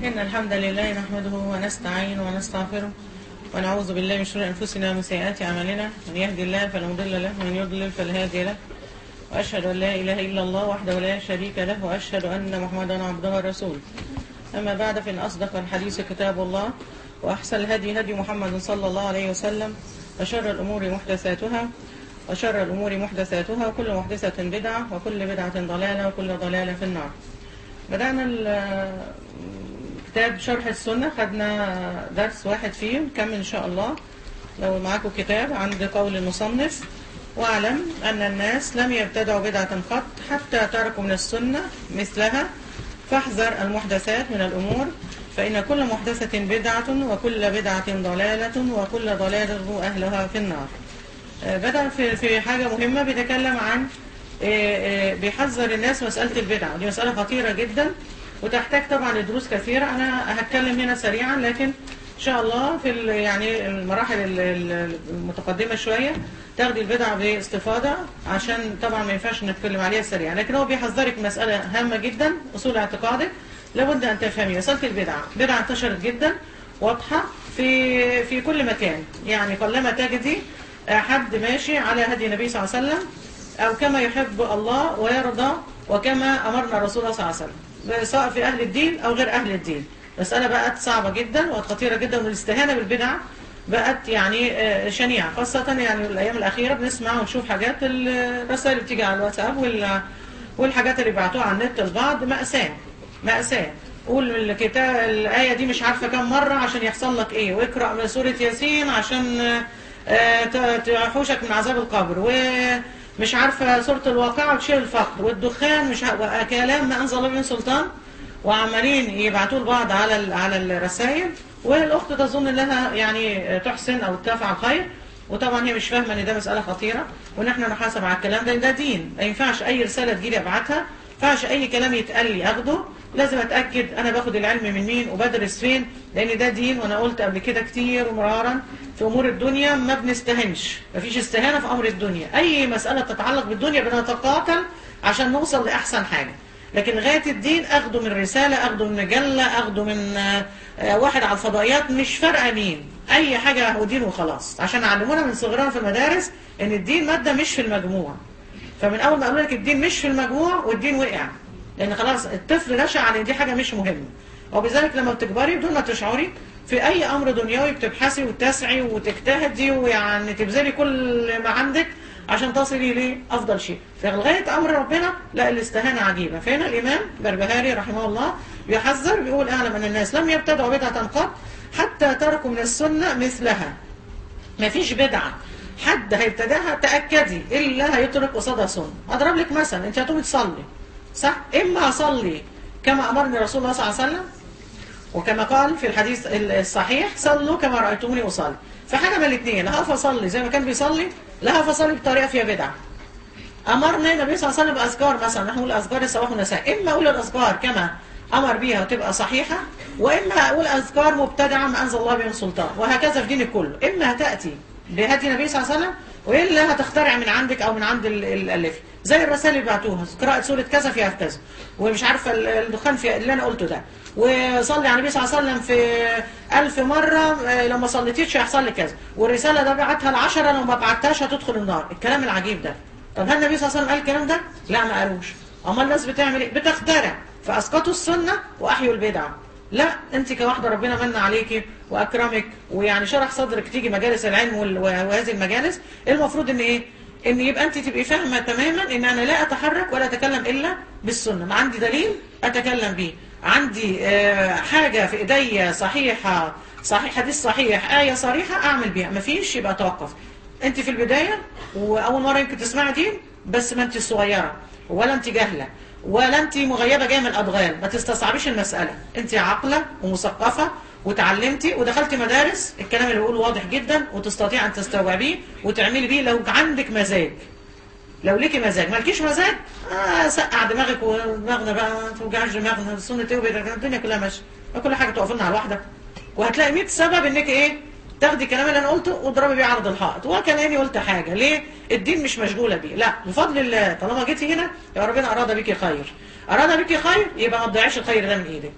إن الحمد لله نحمده ونستعينه ونستغفره ونعوذ بالله من شرور أنفسنا ومن سيئات أعمالنا من يهدي الله فلا مضل له ومن يضلل فلا هادي له وأشهد أن لا إله إلا الله وحده لا شريك له وأشهد أن محمدا عبده ورسوله أما بعد فإن أصدق الحديث كتاب الله وأحسن الهدي هدي محمد صلى الله عليه وسلم وشر الأمور محدثاتها وشر الأمور محدثاتها وكل محدثة بدعة وكل بدعة ضلالة وكل ضلالة في النار بدأنا ال- كتاب شرح السنة خدنا درس واحد فيه نكمل إن شاء الله لو معاكم كتاب عند قول المصنف واعلم أن الناس لم يبتدعوا بدعة قط حتى تركوا من السنة مثلها فاحذر المحدثات من الأمور فإن كل محدثة بدعة وكل بدعة ضلالة وكل ضلالة أهلها في النار آه، بدأ في في حاجة مهمة بيتكلم عن آه، آه، بيحذر الناس مسألة البدعة دي مسألة خطيرة جدا وتحتاج طبعا لدروس كثيرة أنا هتكلم هنا سريعا لكن إن شاء الله في ال- يعني المراحل ال- ال- المتقدمة شوية تاخدي البدع باستفاضة عشان طبعا ما ينفعش نتكلم عليها سريعا لكن هو بيحذرك من مسألة هامة جدا أصول اعتقادك لابد أن تفهمي مسألة البدع بدعة انتشرت جدا واضحة في في كل مكان يعني قلما تجدي حد ماشي على هدي النبي صلى الله عليه وسلم أو كما يحب الله ويرضى وكما أمرنا رسول الله صلى الله عليه وسلم سواء في أهل الدين أو غير أهل الدين مسألة بقت صعبة جدا وبقت خطيرة جدا والاستهانة بالبدع بقت يعني آه، شنيعة خاصة يعني الأيام الأخيرة بنسمع ونشوف حاجات الرسائل اللي بتيجي على الواتساب وال- والحاجات اللي بيبعتوها على النت لبعض مأساة مأساة قول الكتاب الآية دي مش عارفة كم مرة عشان يحصل لك إيه واقرأ من سورة ياسين عشان آه، ت- تحوشك من عذاب القبر ومش عارفة سورة الواقعة وتشيل الفقر والدخان مش ع- كلام ما أنزل الله من سلطان وعمالين يبعتوا لبعض على ال- على الرسائل والاخت تظن انها يعني تحسن او تفعل خير وطبعا هي مش فاهمه ان ده مساله خطيره وان احنا نحاسب على الكلام ده ده دين ما ينفعش اي رساله تجيلي ابعتها ما ينفعش اي كلام يتقال لي اخده لازم اتاكد انا باخد العلم من مين وبدرس فين لان ده دين وانا قلت قبل كده كتير ومرارا في امور الدنيا ما بنستهنش مفيش استهانه في امر الدنيا اي مساله تتعلق بالدنيا بنتقاتل عشان نوصل لاحسن حاجه لكن غاية الدين أخده من رسالة أخده من مجلة أخده من آه، آه، واحد على الفضائيات مش فارقة مين أي حاجة هو دين وخلاص عشان علمونا من صغرنا في المدارس إن الدين مادة مش في المجموع فمن أول ما قالوا لك الدين مش في المجموع والدين وقع لأن خلاص الطفل نشأ على إن دي حاجة مش مهمة وبذلك لما بتكبري بدون ما تشعري في أي أمر دنيوي بتبحثي وتسعي وتجتهدي ويعني تبذلي كل ما عندك عشان تصلي لأفضل شيء فلغاية أمر ربنا لا الاستهانة عجيبة فهنا الإمام بربهاري رحمه الله بيحذر بيقول أعلم أن الناس لم يبتدعوا بدعة قط حتى تركوا من السنة مثلها ما فيش بدعة حد هيبتدعها تأكدي إلا هيترك قصادها سنة أضرب لك مثلا أنت هتقومي تصلي صح إما أصلي كما أمرني رسول الله صلى الله عليه وسلم وكما قال في الحديث الصحيح صلوا كما رأيتموني أصلي فحاجة من الاثنين لا هقف أصلي زي ما كان بيصلي لا هقف أصلي بطريقة فيها بدعة أمرنا النبي صلى الله عليه وسلم بأذكار مثلا نحن نقول أذكار الصباح والمساء إما أقول الأذكار كما أمر بيها وتبقى صحيحة وإما أقول أذكار مبتدعة ما أنزل الله بها من سلطان وهكذا في دينك كله إما هتأتي بهدي النبي صلى الله عليه وسلم وإلا هتخترع من عندك أو من عند ال- الألف زي الرسائل اللي بعتوها قراءة سورة كذا فيها في كذا ومش عارفة ال- الدخان في اللي أنا قلته ده وصلي على النبي صلى الله عليه وسلم في ألف مرة آه، لو ما صليتيش هيحصل لك كذا والرسالة ده بعتها العشرة لو ما بعتهاش هتدخل النار الكلام العجيب ده طب هل النبي صلى الله عليه وسلم قال الكلام ده؟ لا ما قالوش أما الناس بتعمل إيه؟ بتخترع فأسقطوا السنة وأحيوا البدعة لا انت كواحده ربنا من عليكي واكرمك ويعني شرح صدرك تيجي مجالس العلم وال- وهذه المجالس المفروض ان ايه ان يبقى انت تبقي فاهمه تماما ان انا لا اتحرك ولا اتكلم الا بالسنه ما عندي دليل اتكلم بيه عندي آه، حاجه في ايديا صحيحه صحيح حديث صحيح ايه صريحه اعمل بيها مفيش يبقى توقف انت في البدايه واول مره يمكن تسمعي دين بس ما انت صغيره ولا انت جاهله ولا انت مغيبه جايه من الادغال ما تستصعبيش المساله انت عاقله ومثقفه وتعلمتي ودخلتي مدارس الكلام اللي بقوله واضح جدا وتستطيع ان تستوعبيه وتعملي بيه لو عندك مزاج لو ليكي مزاج مالكيش مزاج آه سقع دماغك ودماغنا بقى ما توجعش دماغنا سنة ايه وبيدر الدنيا كلها ماشيه كل حاجه تقف لنا على الواحده وهتلاقي 100 سبب انك ايه تاخدي الكلام اللي انا قلته واضربي بيه عرض الحائط وكاني قلت حاجه ليه الدين مش مشغوله بيه لا بفضل الله طالما جيتي هنا يا ربنا اراد بيكي خير اراد بيكي خير يبقى ما تضيعيش الخير ده من ايدك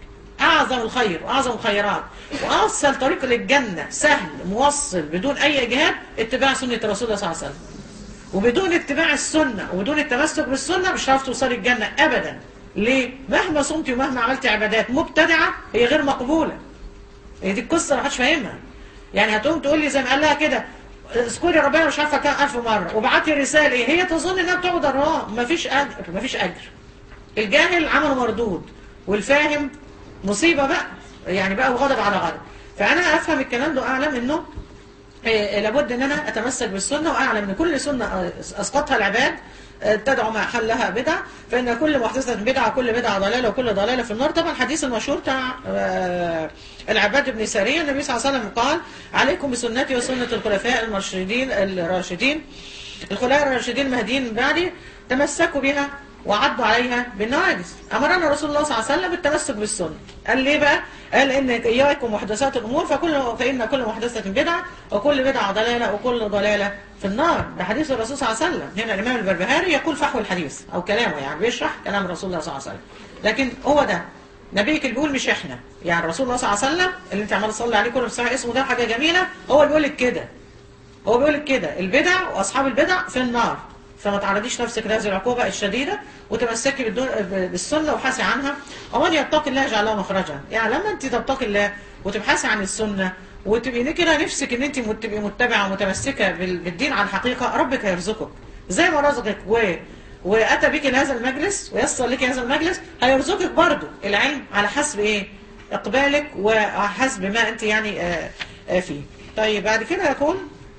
اعظم الخير واعظم الخيرات واوصل طريق للجنه سهل موصل بدون اي اجهاد اتباع سنه رسول الله صلى الله عليه وسلم وبدون اتباع السنه وبدون التمسك بالسنه مش هتعرف توصلي الجنه ابدا ليه مهما صمتي ومهما عملتي عبادات مبتدعه هي غير مقبوله هي دي القصه ما حدش فاهمها يعني هتقوم تقول لي زي ما قال لها كده اذكري ربنا مش عارفه كام الف مره وبعتي رساله ايه هي تظن انها بتعبد الله مفيش اجر مفيش اجر الجاهل عمله مردود والفاهم مصيبه بقى يعني بقى وغضب على غضب فانا افهم الكلام ده اعلم انه إيه، لابد ان انا اتمسك بالسنه واعلم ان كل سنه آه، اسقطها العباد آه، تدعو ما حلها بدعه فان كل محدثه بدعه وكل بدعه ضلاله وكل ضلاله في النار طبعا الحديث المشهور بتاع آه، العباد بن ساريه النبي صلى الله عليه وسلم قال عليكم بسنتي وسنه الخلفاء المرشدين الراشدين الخلفاء الراشدين المهديين من بعدي تمسكوا بها وعضوا عليها بالنواجذ امرنا رسول الله صلى الله عليه وسلم بالتمسك بالسنه قال ليه بقى قال ان اياكم محدثات الامور فكل فان كل محدثه بدعه وكل بدعه ضلاله وكل ضلاله في النار ده حديث الرسول صلى الله عليه وسلم هنا الامام البربهاري يقول فحوى الحديث او كلامه يعني بيشرح كلام رسول الله صلى الله عليه وسلم لكن هو ده نبيك اللي بيقول مش احنا يعني رسول الله صلى الله عليه وسلم اللي انت عمال تصلي عليه كله بصحيح اسمه ده حاجه جميله هو اللي بيقول لك كده هو بيقول لك كده البدع واصحاب البدع في النار فما تعرضيش نفسك لهذه العقوبة الشديدة وتمسكي بالدون- بالسنة وابحثي عنها ومن يتقي الله يجعل له مخرجا يعني لما انت تتقي الله وتبحثي عن السنة وتبقي كده نفسك ان انت مت- تبقي متبعة ومتمسكة بال- بالدين على الحقيقة ربك هيرزقك زي ما رزقك و واتى بك لهذا المجلس ويسر لك هذا المجلس هيرزقك برضو العلم على حسب ايه اقبالك وحسب ما انت يعني آه، آه، فيه طيب بعد كده يكون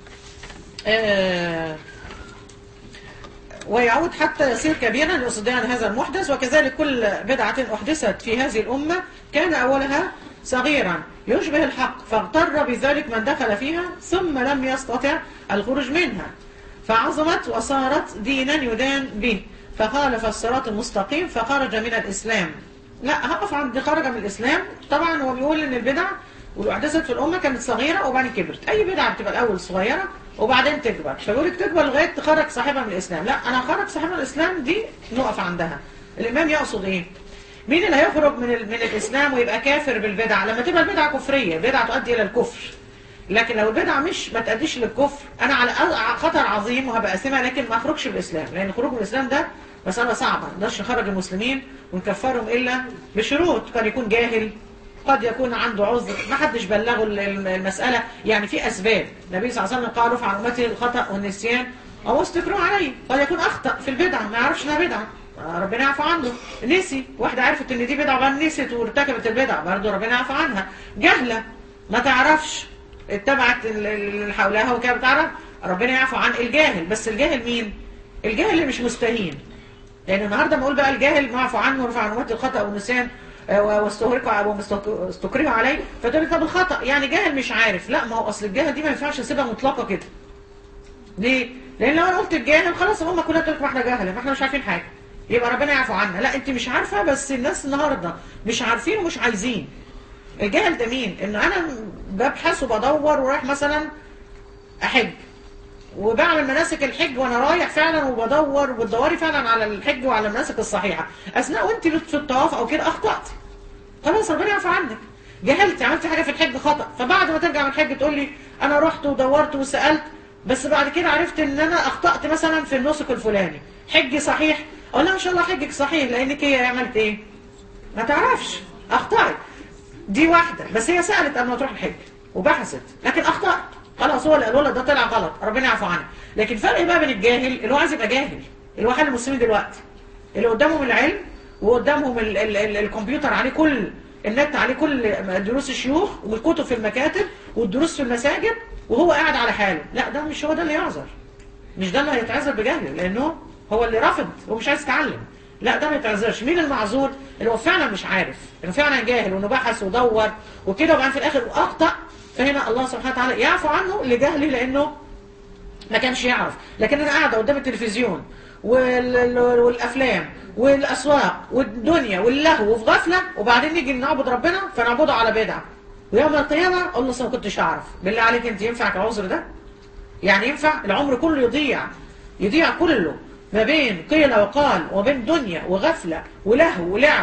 آه ويعود حتى يصير كبيرا ليصدع عن هذا المحدث وكذلك كل بدعة أحدثت في هذه الأمة كان أولها صغيرا يشبه الحق فاغتر بذلك من دخل فيها ثم لم يستطع الخروج منها فعظمت وصارت دينا يدان به فخالف الصراط المستقيم فخرج من الإسلام لا هقف عند خرج من الإسلام طبعا هو بيقول إن البدع والأحداثات في الأمة كانت صغيرة وبعدين كبرت أي بدعة بتبقى الأول صغيرة وبعدين تكبر فيقول لك تكبر لغاية تخرج صاحبها من الإسلام لا أنا خرج صاحبها من الإسلام دي نقف عندها الإمام يقصد إيه مين اللي هيخرج من ال- من الإسلام ويبقى كافر بالبدعة لما تبقى البدعة كفرية بدعة تؤدي إلى الكفر لكن لو البدعة مش ما تأديش للكفر أنا على أ- خطر عظيم وهبقى أسمها لكن ما أخرجش من الإسلام لأن الخروج من الإسلام ده مسألة صعبة ما نقدرش نخرج المسلمين ونكفرهم إلا بشروط كان يكون جاهل قد يكون عنده عذر ما حدش بلغه ال- ال- المسألة يعني في أسباب النبي صلى الله عليه وسلم قال رفع عن أمتي الخطأ والنسيان أو استكروا عليه قد يكون أخطأ في البدعة ما يعرفش إنها بدعة آه، ربنا يعفو عنه نسي واحدة عرفت إن دي بدعة وبعدين نسيت وارتكبت البدعة برضه ربنا يعفو عنها جهلة ما تعرفش اتبعت ال- ال- اللي حولها وكده بتعرف ربنا يعفو عن الجاهل بس الجاهل مين؟ الجاهل اللي مش مستهين لان النهارده ما اقول بقى الجاهل معفو عنه ورفع عن امه الخطا والنسيان آه، واستهرقوا او مستك- استكرهوا عليه فتقول لي طب الخطا يعني جاهل مش عارف لا ما هو اصل الجاهل دي ما ينفعش اسيبها مطلقه كده ليه؟ لان لو انا قلت الجاهل خلاص الامه كلها تقول لك ما احنا جهله ما احنا مش عارفين حاجه يبقى ربنا يعفو عنا لا انت مش عارفه بس الناس النهارده مش عارفين ومش عايزين الجاهل ده مين؟ ان انا ببحث وبدور ورايح مثلا احج وبعمل مناسك الحج وانا رايح فعلا وبدور وبتدوري فعلا على الحج وعلى المناسك الصحيحه اثناء وانت في الطواف او كده اخطات خلاص ربنا يعفو عنك جهلت عملت حاجه في الحج خطا فبعد ما ترجع من الحج تقول لي انا رحت ودورت وسالت بس بعد كده عرفت ان انا اخطات مثلا في النسك الفلاني حجي صحيح اقول لها ان شاء الله حجك صحيح لانك هي عملت ايه ما تعرفش اخطأت دي واحدة بس هي سألت قبل ما تروح الحج وبحثت لكن أخطأت خلاص هو اللي الولد ده طلع غلط ربنا يعفو عنه لكن فرق بقى بين الجاهل اللي هو عايز يبقى جاهل اللي هو حال المسلمين دلوقتي اللي قدامهم العلم وقدامهم ال ال ال الكمبيوتر عليه كل النت عليه كل دروس الشيوخ والكتب في المكاتب والدروس في المساجد وهو قاعد على حاله لا ده مش هو ده اللي يعذر مش ده اللي هيتعذر بجهله لانه هو اللي رافض ومش عايز يتعلم لا ده ما يتعذرش مين المعذور اللي هو فعلا مش عارف انه فعلا جاهل وانه بحث ودور وكده وبعدين في الاخر اخطا فهنا الله سبحانه وتعالى يعفو عنه لجهله لانه ما كانش يعرف لكن انا قاعده قدام التلفزيون وال- والافلام والاسواق والدنيا واللهو وفي غفله وبعدين نيجي نعبد ربنا فنعبده على بدعه ويوم القيامه اقول له أصل ما كنتش اعرف بالله عليك انت ينفعك العذر ده يعني ينفع العمر كله يضيع يضيع كله ما بين قيل وقال وبين دنيا وغفلة ولهو ولعب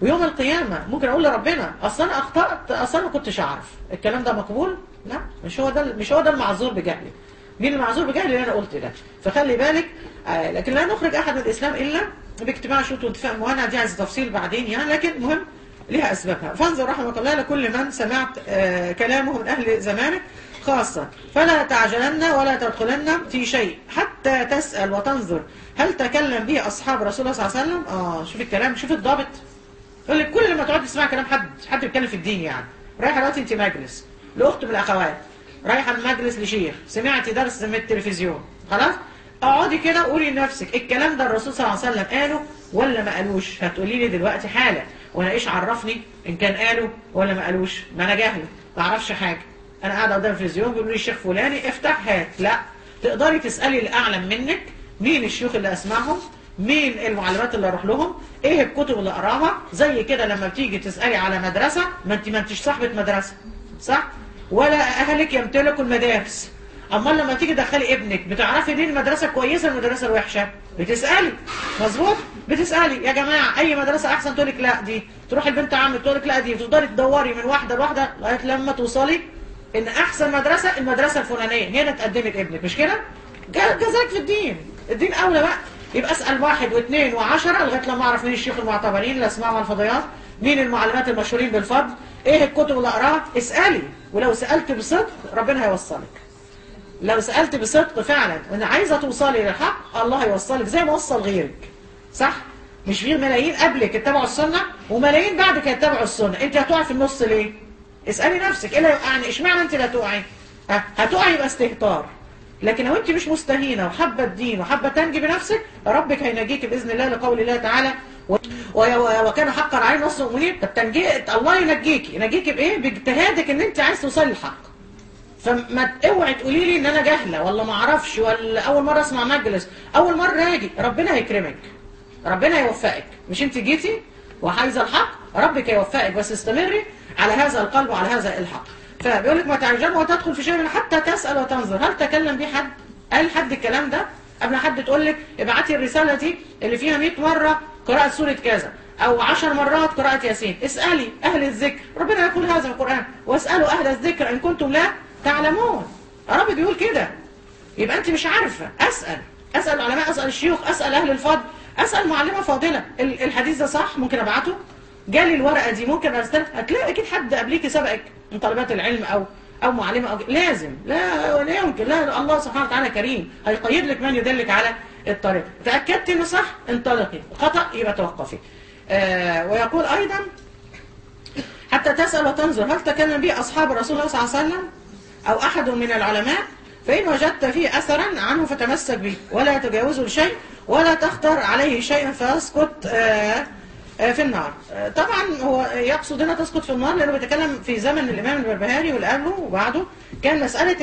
ويوم القيامة ممكن أقول لربنا أصل أنا أخطأت أصل أنا ما كنتش أعرف الكلام ده مقبول؟ لا مش هو ده مش هو ده المعذور بجهله مين المعذور بجهل اللي أنا قلت ده فخلي بالك آه لكن لا نخرج أحد من الإسلام إلا باجتماع شروط واتفاق مهنة دي عايز تفصيل بعدين يعني لكن مهم ليها أسبابها فانظر رحمة الله لكل من سمعت آه كلامه من أهل زمانك خاصة فلا تعجلن ولا تدخلن في شيء حتى تسأل وتنظر هل تكلم به أصحاب رسول الله صلى الله عليه وسلم آه شوف الكلام شوف الضابط يقول لك كل ما تقعد تسمع كلام حد حد بيتكلم في الدين يعني رايحه دلوقتي انت مجلس لاخت من الاخوات رايحه من مجلس لشيخ سمعتي درس من التلفزيون خلاص اقعدي كده قولي لنفسك الكلام ده الرسول صلى الله عليه وسلم قاله ولا ما قالوش هتقولي لي دلوقتي حالا وانا ايش عرفني ان كان قاله ولا ما قالوش ما انا جاهله ما اعرفش حاجه انا قاعده قدام التلفزيون بيقولوا لي الشيخ فلاني افتح هات لا تقدري تسالي الاعلم منك مين الشيوخ اللي اسمعهم مين المعلمات اللي اروح لهم ايه الكتب اللي اقراها زي كده لما بتيجي تسالي على مدرسه ما انت ما انتش صاحبه مدرسه صح ولا اهلك يمتلكوا المدارس اما لما تيجي تدخلي ابنك بتعرفي دي المدرسه كويسه المدرسه الوحشه بتسالي مظبوط بتسالي يا جماعه اي مدرسه احسن تقول لك لا دي تروح البنت عمك تقول لك لا دي تفضلي تدوري من واحده لواحده لغايه لما توصلي ان احسن مدرسه المدرسه الفلانيه هنا تقدمت ابنك مش كده كذلك في الدين الدين اولى بقى يبقى اسال واحد واثنين وعشرة لغايه لما اعرف مين الشيوخ المعتبرين اللي اسمعهم على الفضيات مين المعلمات المشهورين بالفضل ايه الكتب اللي اقراها اسالي ولو سالت بصدق ربنا هيوصلك لو سالت بصدق فعلا وان عايزه توصلي للحق الله هيوصلك زي ما وصل غيرك صح مش في ملايين قبلك اتبعوا السنه وملايين بعدك يتبعوا السنه انت هتقعي في النص ليه اسالي نفسك ايه اللي يعني اشمعنى انت اللي هتقعي هتقعي يبقى استهتار لكن لو انت مش مستهينة وحابة الدين وحابة تنجي بنفسك ربك هينجيك بإذن الله لقول الله تعالى و... و... وكان حقا عليه نصر المؤمنين طب تنجي الله ينجيك ينجيك بإيه باجتهادك ان انت عايز توصلي للحق فما اوعي تقولي لي ان انا جاهله ولا ما اعرفش ولا اول مره اسمع مجلس اول مره اجي ربنا هيكرمك ربنا هيوفقك مش انت جيتي وعايزه الحق ربك هيوفقك بس استمري على هذا القلب وعلى هذا الحق فبيقول لك ما تعجل وتدخل في شيء حتى تسأل وتنظر هل تكلم به حد قال حد الكلام ده قبل حد تقول لك ابعتي الرسالة دي اللي فيها 100 مرة قراءة سورة كذا او 10 مرات قراءة ياسين اسألي اهل الذكر ربنا يقول هذا في القرآن واسألوا اهل الذكر ان كنتم لا تعلمون رب بيقول كده يبقى انت مش عارفة اسأل اسأل العلماء اسأل الشيوخ اسأل اهل الفضل اسأل معلمة فاضلة الحديث ده صح ممكن ابعته جالي الورقة دي ممكن ارسلها هتلاقي اكيد حد قبليكي سبقك من طالبات العلم او او معلمة أو لازم لا لا يمكن لا الله سبحانه وتعالى كريم هيقيد لك من يدلك على الطريق تأكدت انه صح انطلقي خطأ يبقى توقفي آه ويقول ايضا حتى تسأل وتنظر هل تكلم به اصحاب رسول الله صلى الله عليه وسلم او احد من العلماء فإن وجدت فيه أثرا عنه فتمسك به ولا تجاوزه لشيء ولا تختر عليه شيئا فاسكت آه في النار طبعا هو يقصد هنا تسقط في النار لانه بيتكلم في زمن الامام البربهاري واللي قبله وبعده كان مساله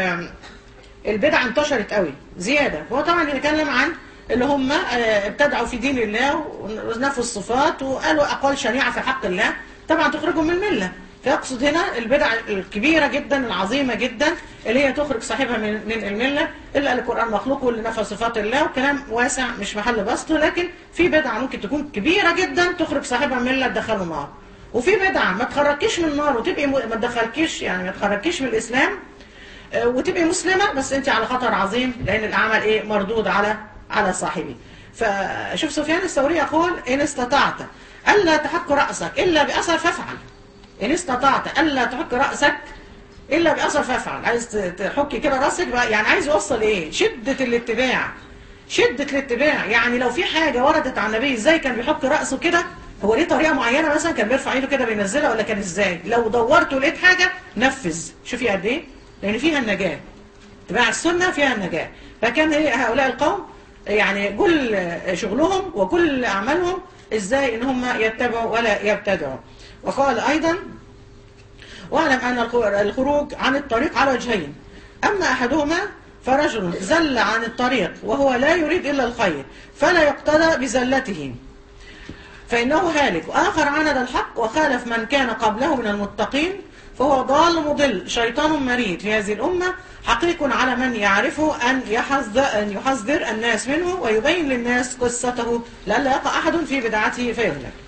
البدع انتشرت قوي زياده هو طبعا بيتكلم عن اللي هم ابتدعوا في دين الله ونفوا الصفات وقالوا اقوال شنيعه في حق الله طبعا تخرجهم من المله فيقصد هنا البدع الكبيره جدا العظيمه جدا اللي هي تخرج صاحبها من من المله الا قال القران مخلوق واللي نفى صفات الله وكلام واسع مش محل بسطه لكن في بدعه ممكن تكون كبيره جدا تخرج صاحبها من المله تدخله النار وفي بدعه ما تخرجكيش من النار وتبقي م... ما تدخلكيش يعني ما تخرجكيش من الاسلام وتبقي مسلمه بس انت على خطر عظيم لان الاعمال ايه مردود على على صاحبه فشوف سفيان الثوري يقول ان استطعت الا تحك راسك الا باثر فافعل إن استطعت ألا تحك رأسك إلا بأثر فافعل عايز تحكي كده رأسك بقى يعني عايز يوصل إيه شدة الاتباع شدة الاتباع يعني لو في حاجة وردت عن النبي إزاي كان بيحك رأسه كده هو ليه طريقة معينة مثلا كان بيرفع ايده كده بينزلها ولا كان إزاي لو دورت ولقيت حاجة نفذ شوفي قد إيه لأن فيها النجاة اتباع السنة فيها النجاة فكان هؤلاء القوم يعني كل شغلهم وكل أعمالهم إزاي إن هم يتبعوا ولا يبتدعوا وقال أيضا واعلم أن الخروج عن الطريق على وجهين أما أحدهما فرجل زل عن الطريق وهو لا يريد إلا الخير فلا يقتدى بزلته فإنه هالك وآخر عند الحق وخالف من كان قبله من المتقين فهو ضال مضل شيطان مريد في هذه الأمة حقيق على من يعرفه أن يحذر, أن يحذر الناس منه ويبين للناس قصته لئلا يقع أحد في بدعته فيهلك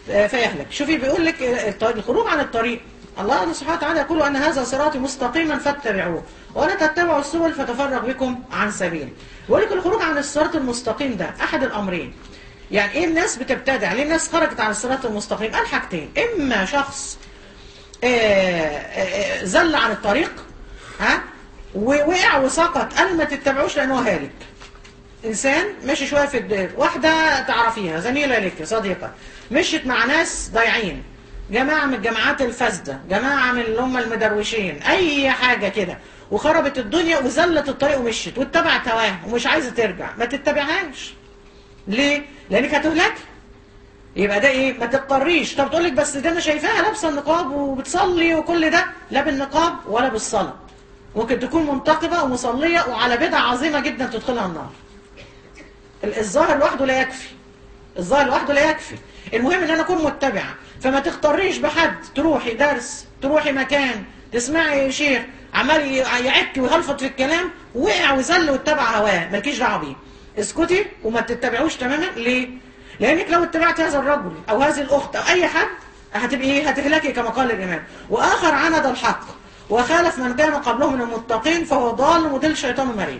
آه، فيهلك شوفي بيقول لك آه، الط- الخروج عن الطريق الله سبحانه وتعالى يقول ان هذا صراطي مستقيما فاتبعوه ولا تتبعوا السبل فتفرق بكم عن سبيل بيقول لك الخروج عن الصراط المستقيم ده احد الامرين يعني ايه الناس بتبتدع ليه الناس خرجت عن الصراط المستقيم قال حاجتين اما شخص آه، آه، آه، زل عن الطريق ها ووقع وسقط قال ما تتبعوش لانه هالك انسان ماشي شويه في الدير واحده تعرفيها زميله لك صديقه مشيت مع ناس ضايعين جماعه من الجماعات الفاسده جماعه من اللي هم المدروشين اي حاجه كده وخربت الدنيا وزلت الطريق ومشيت واتبعت هواها ومش عايزه ترجع ما تتبعهاش ليه لانك هتهلكي يبقى ده ايه ما تضطريش طب تقول لك بس ده انا شايفاها لابسه النقاب وبتصلي وكل ده لا بالنقاب ولا بالصلاه ممكن تكون منتقبه ومصليه وعلى بدعه عظيمه جدا تدخلها النار ال- الظاهر لوحده لا يكفي الظاهر لوحده لا يكفي المهم ان انا اكون متبعه فما تختاريش بحد تروحي درس تروحي مكان تسمعي شيخ عمال ي- يعك ويهلفط في الكلام وقع وزل واتبع هواه مالكيش دعوه بيه اسكتي وما تتبعوش تماما ليه؟ لانك لو اتبعت هذا الرجل او هذه الاخت او اي حد هتبقي ايه؟ هتهلكي كما قال الامام واخر عند الحق وخالف من كان قبله من المتقين فهو ضال مضل شيطان مريد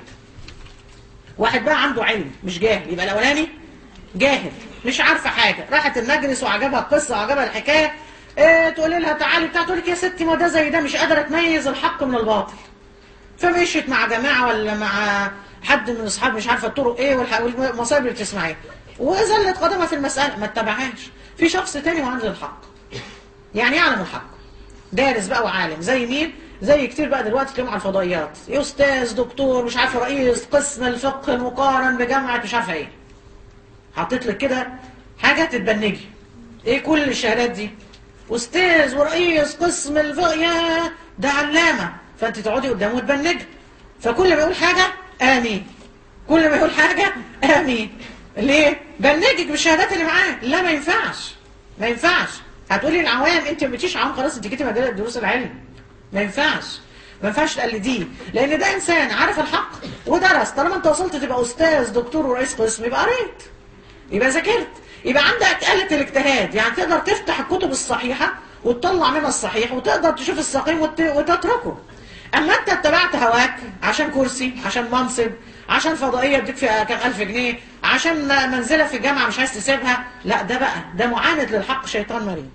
واحد بقى عنده علم مش جاهل يبقى الاولاني جاهل مش عارفه حاجه راحت المجلس وعجبها القصه وعجبها الحكايه إيه تقولي لها تعالي بتاع تقول لك يا ستي ما ده زي ده مش قادره تميز الحق من الباطل فمشيت مع جماعه ولا مع حد من اصحاب مش عارفه الطرق ايه والح- والمصايب اللي بتسمعيها وزلت قدمها في المساله ما اتبعهاش في شخص تاني وعنده الحق يعني يعلم الحق دارس بقى وعالم زي مين زي كتير بقى دلوقتي تلاقيهم على الفضائيات استاذ دكتور مش عارفه رئيس قسم الفقه المقارن بجامعه مش عارفه ايه حطيت لك كده حاجه تتبنجي ايه كل الشهادات دي استاذ ورئيس قسم الفقه يا ده علامه فانت تقعدي قدامه وتبنجي فكل ما يقول حاجه امين كل ما يقول حاجه امين ليه بنجك بالشهادات اللي معاه لا ما ينفعش ما ينفعش هتقولي العوام انت ما بقيتيش عوام خلاص انت جيتي مجال دروس العلم ما ينفعش ما ينفعش تقلديه لان ده انسان عارف الحق ودرس طالما انت وصلت تبقى استاذ دكتور ورئيس قسم يبقى قريت يبقى ذاكرت يبقى عندك آلة الاجتهاد يعني تقدر تفتح الكتب الصحيحة وتطلع منها الصحيح وتقدر تشوف السقيم وت- وتتركه اما انت اتبعت هواك عشان كرسي عشان منصب عشان فضائيه اديك فيها كام الف جنيه عشان منزله في الجامعه مش عايز تسيبها لا ده بقى ده معاند للحق شيطان مريض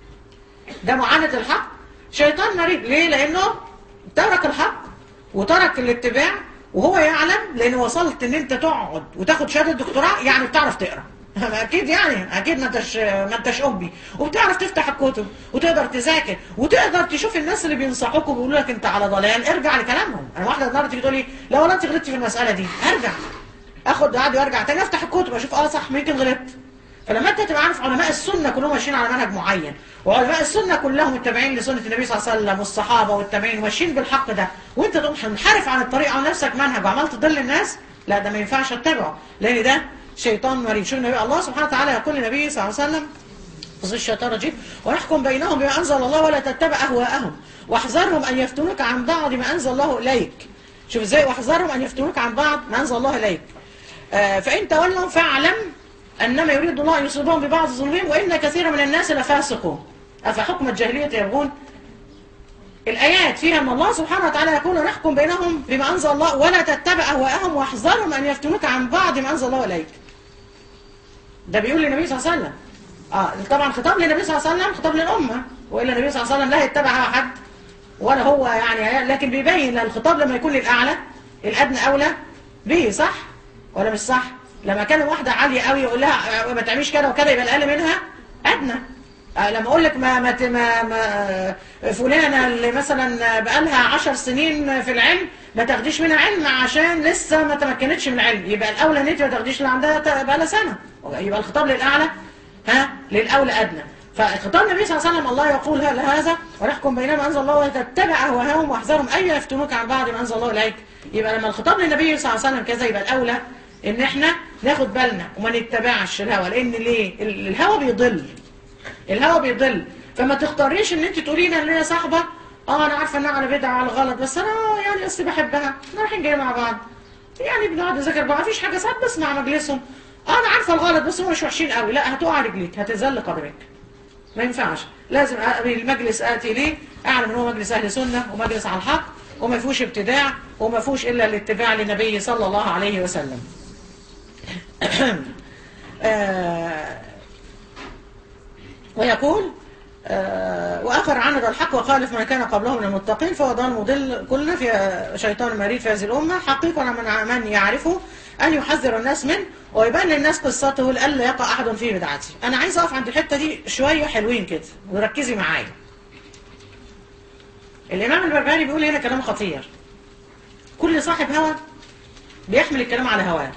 ده معاند للحق شيطان مريض ليه لانه ترك الحق وترك الاتباع وهو يعلم لان وصلت ان انت تقعد وتاخد شهاده دكتوراه يعني بتعرف تقرا اكيد يعني اكيد ما انتش ما انتش امي وبتعرف تفتح الكتب وتقدر تذاكر وتقدر تشوف الناس اللي بينصحوك وبيقولوا لك انت على ضلال ارجع لكلامهم انا واحده النهارده تيجي تقول لي لا ولا انت غلطتي في المساله دي ارجع اخد قعد وارجع تاني افتح الكتب اشوف اه صح يمكن غلطت فلما انت تبقى عارف علماء السنه كلهم ماشيين على منهج معين وعلماء السنه كلهم متبعين لسنه النبي صلى الله عليه وسلم والصحابه والتابعين ماشيين بالحق ده وانت تقوم منحرف عن الطريق على نفسك منهج وعمال تضل الناس لا ده ما ينفعش اتبعه لان ده شيطان مريض شوف النبي الله سبحانه وتعالى يقول للنبي صلى الله عليه وسلم قصد الشيطان الرجيم ونحكم بينهم بما انزل الله ولا تتبع اهواءهم واحذرهم ان يفتنوك عن بعض ما انزل الله اليك شوف ازاي واحذرهم ان يفتنوك عن بعض ما انزل الله اليك آه فان تولوا فاعلم انما يريد الله ان يصيبهم ببعض ظلمهم وان كثيرا من الناس لفاسقون افحكم الجاهليه يبغون الآيات فيها أن الله سبحانه وتعالى يقول نحكم بينهم بما أنزل الله ولا تتبع أهواءهم واحذرهم أن يفتنوك عن بعض ما أنزل الله إليك ده بيقول للنبي صلى الله عليه وسلم آه طبعا خطاب للنبي صلى الله عليه وسلم خطاب للأمة وإلا النبي صلى الله عليه وسلم لا يتبع أحد ولا هو يعني لكن بيبين الخطاب لما يكون للأعلى الأدنى أولى به صح ولا مش صح لما كان واحدة عالية قوي يقول لها ما تعمليش كده وكده يبقى الأقل منها أدنى آه لما اقول لك ما ما ما, ما فلانه اللي مثلا بقالها عشر سنين في العلم ما تاخديش منها علم عشان لسه ما تمكنتش من العلم يبقى الاولى ان انت ما تاخديش اللي عندها بقالها سنه يبقى الخطاب للاعلى ها للاولى ادنى فخطاب النبي صلى الله عليه وسلم الله يقول هذا ونحكم بينهم انزل الله وتتبع اهواءهم واحذرهم ان يفتنوك عن بعض ما انزل الله اليك يبقى لما الخطاب للنبي صلى الله عليه وسلم كذا يبقى الاولى ان احنا ناخد بالنا وما نتبعش الهوى لان ليه الهوى بيضل الهوى بيضل فما تختاريش ان انت تقولي لي انا صاحبه اه انا عارفه انها على بدعه على غلط بس انا يعني اصل بحبها احنا رايحين جايين مع بعض يعني بنقعد نذاكر بعض مفيش حاجه ساعات بسمع مجلسهم اه انا عارفه الغلط بس هم مش وحشين قوي لا هتقع رجليك هتذل قدرك ما ينفعش لازم أ- المجلس اتي ليه اعلم ان هو مجلس اهل سنه ومجلس على الحق وما فيهوش ابتداع وما فيهوش الا الاتباع للنبي صلى الله عليه وسلم آه، ويقول آه، وآخر عند الحق وخالف من كان قبله من المتقين فهو ضال مضل كلنا في شيطان مريد في هذه الأمة حقيقة من من يعرفه أن يحذر الناس منه ويبان للناس قصته لألا يقع أحد في بدعته أنا عايز أقف عند الحتة دي شوية حلوين كده وركزي معايا الإمام البربري بيقول هنا كلام خطير كل صاحب هوى بيحمل الكلام على هواه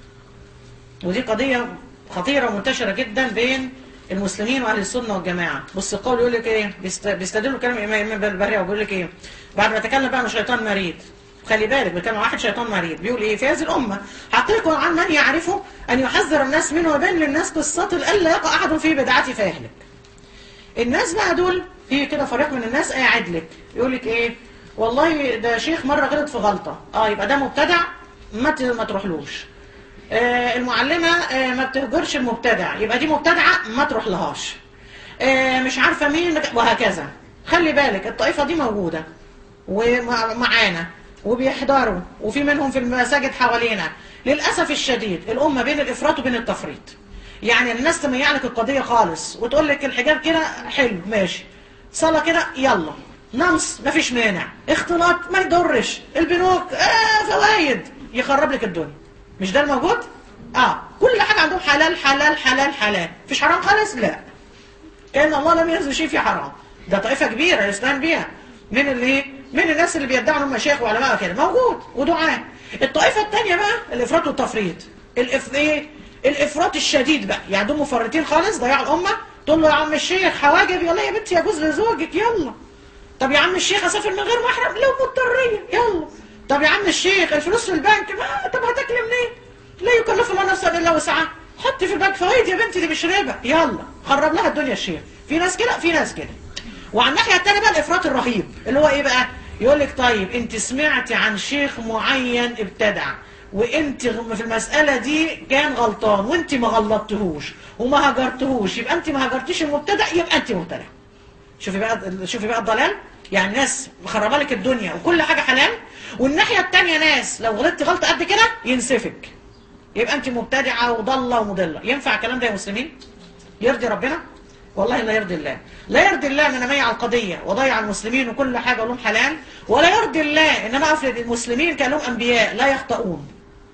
ودي قضية خطيرة ومنتشرة جدا بين المسلمين واهل السنه والجماعه بص القول يقول لك ايه بيست- بيستدلوا كلام الامام البربري وبيقول لك ايه بعد ما تكلم بقى عن شيطان مريض خلي بالك بيتكلم عن واحد شيطان مريض بيقول ايه في هذه الامه حقيقه عن من يعرفه ان يحذر الناس منه ويبين للناس قصته الا يقع احد في بدعته فيهلك الناس بقى دول في كده فريق من الناس قاعد لك يقول لك ايه والله ده شيخ مره غلط في غلطه اه يبقى ده مبتدع ما ت- ما تروحلوش آه المعلمه آه ما بتهجرش المبتدع يبقى دي مبتدعه ما تروح لهاش آه مش عارفه مين وهكذا خلي بالك الطائفه دي موجوده ومعانا وبيحضروا وفي منهم في المساجد حوالينا للاسف الشديد الامه بين الافراط وبين التفريط يعني الناس تميع لك القضيه خالص وتقول لك الحجاب كده حلو ماشي صلاه كده يلا نمص مفيش مانع اختلاط ما يضرش البنوك آه فوايد يخرب لك الدنيا مش ده الموجود اه كل حاجه عندهم حلال حلال حلال حلال مفيش حرام خالص لا كان الله لم ينزل شيء في حرام ده طائفه كبيره يستهان بيها من اللي من الناس اللي بيدعوا انهم مشايخ وعلماء كده موجود ودعاء الطائفه الثانيه بقى الافراط والتفريط الإف... ايه الافراط الشديد بقى يعني دول مفرطين خالص ضيعوا الامه تقول له يا عم الشيخ حواجب يلا يا بنتي يجوز لزوجك يلا طب يا عم الشيخ اسافر من غير محرم لو مضطريه يلا طب يا عم الشيخ الفلوس في البنك ما طب هتاكلي منين لا يكلف الله نفسا الا وسعها حطي في البنك فوائد يا بنتي دي مش ربا يلا خرب لها الدنيا الشيخ في ناس كده في ناس كده وعلى الناحيه الثانيه بقى الافراط الرهيب اللي هو ايه بقى يقول لك طيب انت سمعتي عن شيخ معين ابتدع وانت في المساله دي كان غلطان وانت ما غلطتهوش وما هجرتهوش يبقى انت ما هجرتيش المبتدع يبقى انت مبتدع شوفي بقى شوفي بقى الضلال يعني ناس مخربه لك الدنيا وكل حاجه حلال والناحيه الثانيه ناس لو غلطتي غلطه قد كده ينسفك يبقى انت مبتدعه وضاله ومضله ينفع الكلام ده يا مسلمين يرضي ربنا والله لا يرضي الله لا يرضي الله ان انا ميع القضيه وضيع المسلمين وكل حاجه اقول لهم حلال ولا يرضي الله ان انا افرض المسلمين كانهم انبياء لا يخطئون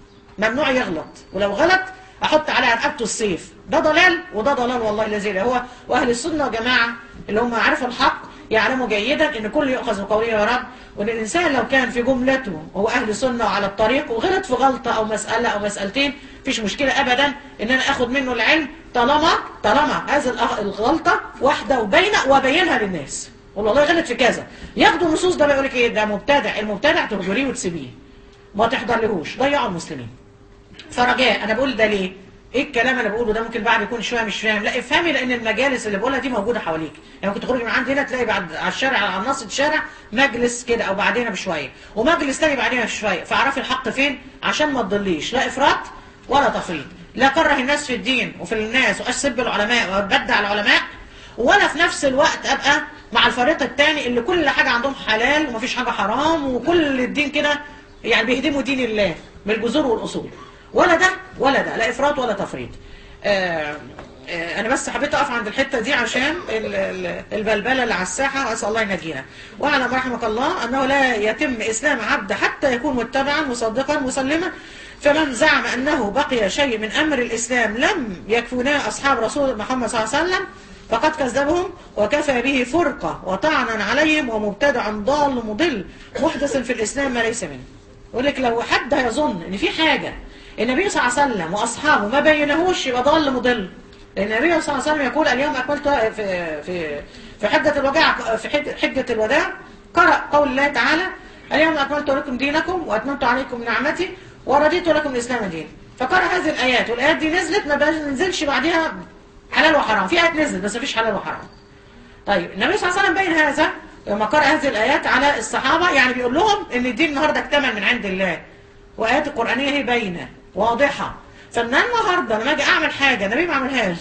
ممنوع يغلط ولو غلط احط على رقبته السيف ده ضلال وده ضلال والله الذي لا هو واهل السنه وجماعه اللي هم عارفوا الحق يعلموا جيدا ان كل يؤخذ بقوله يا رب وان الانسان لو كان في جملته هو اهل سنه وعلى الطريق وغلط في غلطه او مساله او مسالتين مفيش مشكله ابدا ان انا اخد منه العلم طالما طالما هذه الأغ- الغلطه واحده وبينه وبينها للناس والله والله غلط في كذا ياخدوا النصوص ده بيقول لك ايه ده مبتدع المبتدع تهجريه وتسيبيه ما تحضرلهوش ضيعوا المسلمين فرجاء انا بقول ده ليه ايه الكلام اللي بقوله ده ممكن بعد يكون شويه مش فاهم لا افهمي لان المجالس اللي بقولها دي موجوده حواليك يعني ممكن تخرجي من عندي هنا تلاقي بعد على الشارع على نص الشارع مجلس كده او بعدين بشويه ومجلس تاني بعدين بشويه فاعرفي الحق فين عشان ما تضليش لا افراط ولا تفريط لا كره الناس في الدين وفي الناس واسب العلماء وابدع العلماء ولا في نفس الوقت ابقى مع الفريق الثاني اللي كل حاجه عندهم حلال ومفيش حاجه حرام وكل الدين كده يعني بيهدموا دين الله من الجذور والاصول ولا ده ولا ده لا افراط ولا تفريط آه آه انا بس حبيت اقف عند الحته دي عشان ال- ال- البلبله اللي على الساحه واسال الله ينجينا واعلم رحمك الله انه لا يتم اسلام عبد حتى يكون متبعا مصدقا مسلما فمن زعم انه بقي شيء من امر الاسلام لم يكفنا اصحاب رسول محمد صلى الله عليه وسلم فقد كذبهم وكفى به فرقه وطعنا عليهم ومبتدع ضال مضل محدث في الاسلام ما ليس منه يقول لك لو حد هيظن ان في حاجه النبي صلى الله عليه وسلم واصحابه ما بينهوش يبقى ضال مضل لان النبي صلى الله عليه وسلم يقول اليوم اكملت في في في حجه الوداع في حج- حجه الوداع قرأ قول الله تعالى اليوم اكملت لكم دينكم واتممت عليكم نعمتي ورضيت لكم الاسلام دين فقرأ هذه الايات والايات دي نزلت ما بنزلش بعدها حلال وحرام في ايات نزلت بس مفيش حلال وحرام طيب النبي صلى الله عليه وسلم بين هذا لما قرأ هذه الآيات على الصحابة يعني بيقول لهم إن الدين النهاردة اكتمل من عند الله وآيات القرآنية هي باينة واضحة فإن أنا النهاردة لما أجي أعمل حاجة النبي ما عملهاش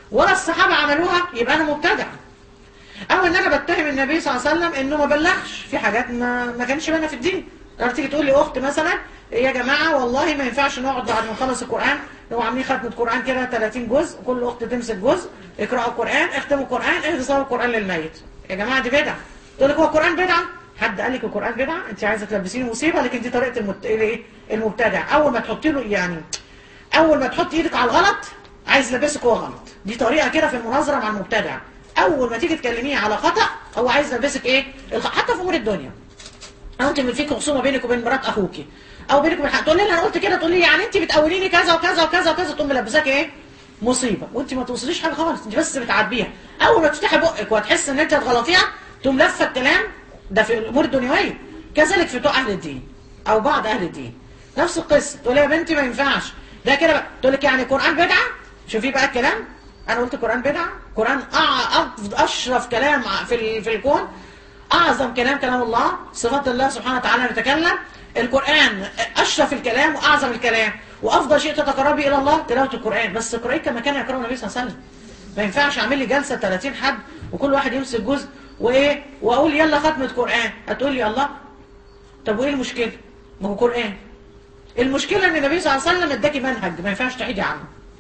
ولا الصحابه عملوها يبقى انا مبتدع او ان انا بتهم النبي صلى الله عليه وسلم انه ما بلغش في حاجات ما ما كانش باينه في الدين لما تيجي تقول لي اخت مثلا يا جماعه والله ما ينفعش نقعد بعد ما نخلص القران لو عاملين ختمه قران كده 30 جزء كل اخت تمسك جزء اقراوا القران اختموا القران اهدوا القران للميت يا جماعه دي بدعه تقول لك هو القران بدعه حد قال لك القران بدعه انت عايزه تلبسيني مصيبه لكن دي طريقه المت... الايه المبتدع اول ما تحطي له يعني اول ما تحطي ايدك على الغلط عايز يلبسك هو غلط دي طريقه كده في المناظره مع المبتدع اول ما تيجي تكلميه على خطا هو عايز يلبسك ايه الخ... حتى في امور الدنيا او انت فيك خصومه بينك وبين مرات اخوكي او بينك وبين حد تقول لي انا قلت كده تقول لي يعني انت بتقوليني كذا وكذا وكذا وكذا تقوم ملبساك ايه مصيبه وانت ما توصليش حاجه خالص انت بس بتعديها اول ما تفتحي بقك وتحس ان انت هتغلطيها تقوم لفه الكلام ده في الامور الدنيويه كذلك في بتوع اهل الدين او بعض اهل الدين نفس القصه تقول يا بنتي ما ينفعش ده كده بقى تقول لك يعني القران بدعه شوفي بقى الكلام انا قلت القران بدعه القران أع- اشرف كلام في ال- في الكون اعظم كلام كلام الله صفات الله سبحانه وتعالى نتكلم القران اشرف الكلام واعظم الكلام وافضل شيء تتقربي الى الله تلاوه القران بس القران كما كان يقرأه النبي صلى الله عليه وسلم ما ينفعش اعمل لي جلسه 30 حد وكل واحد يمسك جزء وايه واقول يلا ختمه قران هتقول لي الله طب وايه المشكله ما هو قران المشكله ان النبي صلى الله عليه وسلم اداكي منهج ما ينفعش تعيدي عنه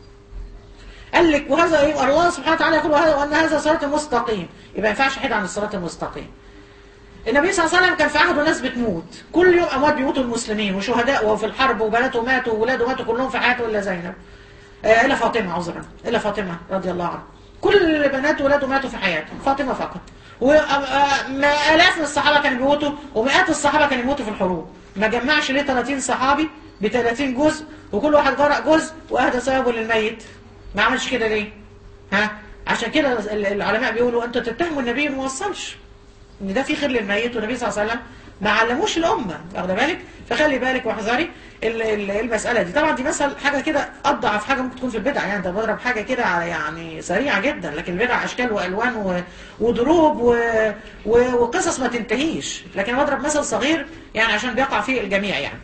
قال لك وهذا ايه الله سبحانه وتعالى يقول وهذا وان هذا صراط مستقيم يبقى ما ينفعش احيد عن الصراط المستقيم النبي صلى الله عليه وسلم كان في عهده ناس بتموت كل يوم اموات بيموتوا المسلمين وشهداء وفي الحرب وبناته ماتوا وولاده ماتوا كلهم في حياته الا زينب آه الا فاطمه عذرا الا فاطمه رضي الله عنها كل بنات ولاده ماتوا في حياته فاطمه فقط وآلاف من الصحابه كانوا بيموتوا ومئات الصحابه كانوا بيموتوا في الحروب ما جمعش ليه 30 صحابي ب 30 جزء وكل واحد قرأ جزء واهدى ثوابه للميت ما عملش كده ليه ها عشان كده ال- العلماء بيقولوا انتوا تتهموا النبي ما وصلش ان ده في خير للميت والنبي صلى الله عليه وسلم ما علموش الامه واخده بالك فخلي بالك واحذري ال- ال- المساله دي طبعا دي مثل حاجه كده اضعف حاجه ممكن تكون في البدع يعني ده بضرب حاجه كده على- يعني سريعه جدا لكن البدع اشكال والوان و- وضروب و- و- وقصص ما تنتهيش لكن بضرب مثل صغير يعني عشان بيقع فيه الجميع يعني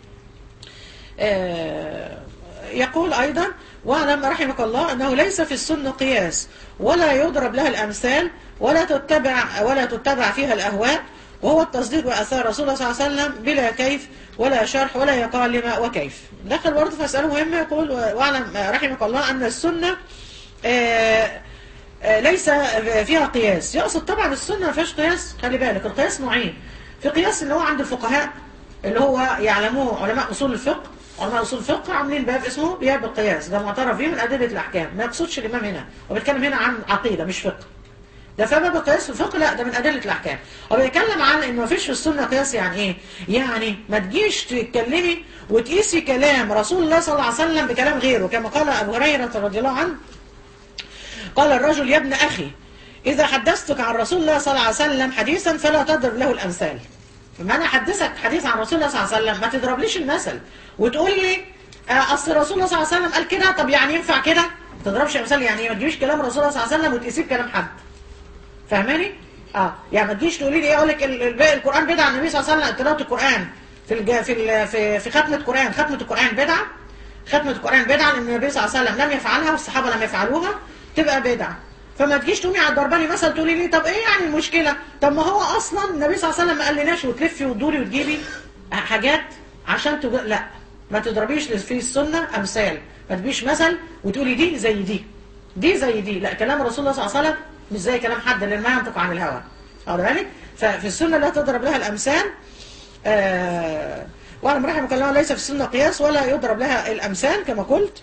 آه، يقول أيضا واعلم رحمك الله أنه ليس في السنة قياس ولا يضرب لها الأمثال ولا تتبع ولا تتبع فيها الأهواء وهو التصديق بأثار رسول الله صلى الله عليه وسلم بلا كيف ولا شرح ولا يقال لما وكيف دخل برضه في مسألة مهمة يقول واعلم رحمك الله أن السنة آه، آه، ليس فيها قياس يقصد طبعا السنة ما فيهاش قياس خلي بالك القياس نوعين في قياس اللي هو عند الفقهاء اللي هو يعلموه علماء أصول الفقه علماء أصول الفقه عاملين باب اسمه باب القياس ده معترف به من أدلة الأحكام ما يقصدش الإمام هنا وبيتكلم هنا عن عقيدة مش فقه ده في باب القياس في الفقه لا ده من أدلة الأحكام هو بيتكلم عن إنه ما فيش في السنة قياس يعني إيه يعني ما تجيش تتكلمي وتقيسي كلام رسول الله صلى الله عليه وسلم بكلام غيره كما قال أبو هريرة رضي الله عنه قال الرجل يا ابن أخي إذا حدثتك عن رسول الله صلى الله عليه وسلم حديثا فلا تضرب له الأمثال فما أنا أحدثك حديث عن رسول الله صلى الله عليه وسلم ما تضربليش المثل وتقول لي آه، أصل رسول الله صلى الله عليه وسلم قال كده طب يعني ينفع كده ما تضربش مثال يعني إيه؟ ما تجيبش كلام رسول الله صلى الله عليه وسلم وتقيسيه بكلام حد فاهماني؟ اه يعني ما تجيش تقولي لي ايه اقول لك ال- ال- القران بدعه عن النبي صلى الله عليه وسلم تلاوه القران في الج... في ال... في في ختمه القران ختمه القران بدعه ختمه القران بدعه لان النبي صلى الله عليه وسلم لم يفعلها والصحابه لم يفعلوها تبقى بدعه فما تجيش تقومي على الضرباني مثلا تقولي لي طب ايه يعني المشكله طب ما هو اصلا النبي صلى الله عليه وسلم ما قالناش وتلفي وتدوري وتجيبي حاجات عشان تج... لا ما تضربيش في السنه امثال ما تجيبيش مثل وتقولي دي زي دي دي زي دي لا كلام رسول الله صلى الله عليه وسلم مش زي كلام حد لان ما ينطق عن الهوى واخد بالك ففي السنه لا تضرب لها الامثال آه واعلم رحمك الله ليس في السنه قياس ولا يضرب لها الامثال كما قلت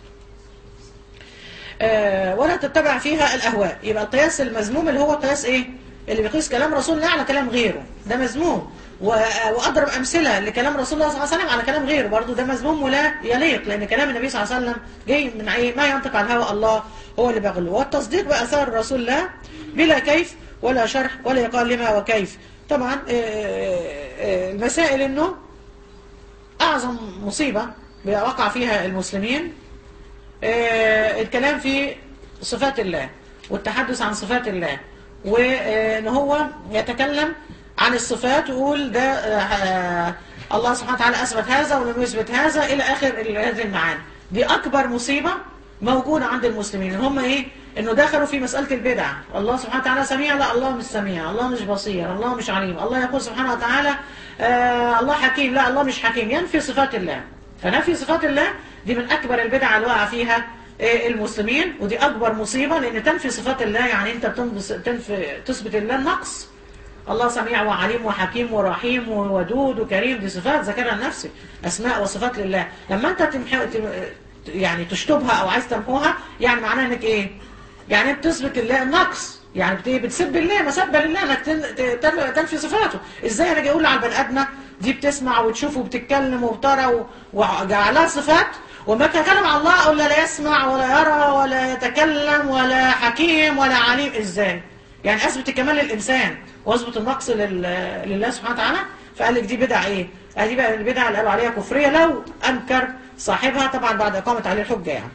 آه ولا تتبع فيها الاهواء يبقى القياس المذموم اللي هو قياس ايه اللي بيقيس كلام رسول الله على كلام غيره ده مذموم و- واضرب امثله لكلام رسول الله صلى الله عليه وسلم على كلام غيره برضه ده مذموم ولا يليق لان كلام النبي صلى الله عليه وسلم جاي من ايه ما ينطق عن الهوى الله هو اللي بيغلو والتصديق باثار رسول الله بلا كيف ولا شرح ولا يقال لما وكيف طبعا آه، آه، المسائل انه اعظم مصيبه وقع فيها المسلمين آه، الكلام في صفات الله والتحدث عن صفات الله وان هو يتكلم عن الصفات ويقول ده آه، الله سبحانه وتعالى اثبت هذا ولم يثبت هذا الى اخر ال- هذه المعاني دي اكبر مصيبه موجوده عند المسلمين ان هم ايه انه دخلوا في مساله البدع الله سبحانه وتعالى سميع لا الله مش سميع الله مش بصير الله مش عليم الله يقول سبحانه وتعالى آه الله حكيم لا الله مش حكيم ينفي صفات الله فنفي صفات الله دي من اكبر البدع اللي وقع فيها آه، المسلمين ودي اكبر مصيبه لان تنفي صفات الله يعني انت بتنبس- تنفي تثبت لله النقص الله سميع وعليم وحكيم ورحيم وودود وكريم دي صفات ذكرها لنفسك اسماء وصفات لله لما انت تمحو تم- يعني تشطبها او عايز تمحوها يعني معناها انك ايه يعني بتثبت لله النقص يعني بت- بتسب الله مسبه لله انك تن- ت- تن- تنفي صفاته ازاي انا اجي اقول على البني ادمه دي بتسمع وتشوف وبتتكلم وبترى و- وجعلها صفات وما كلام على الله اقول لا لا يسمع ولا يرى ولا يتكلم ولا حكيم ولا عليم ازاي يعني اثبت الكمال للانسان واثبت النقص لل- لله سبحانه وتعالى فقال لك دي بدع ايه ادي بقى البدع اللي قالوا عليها كفريه لو انكر صاحبها طبعا بعد اقامه عليه الحجه يعني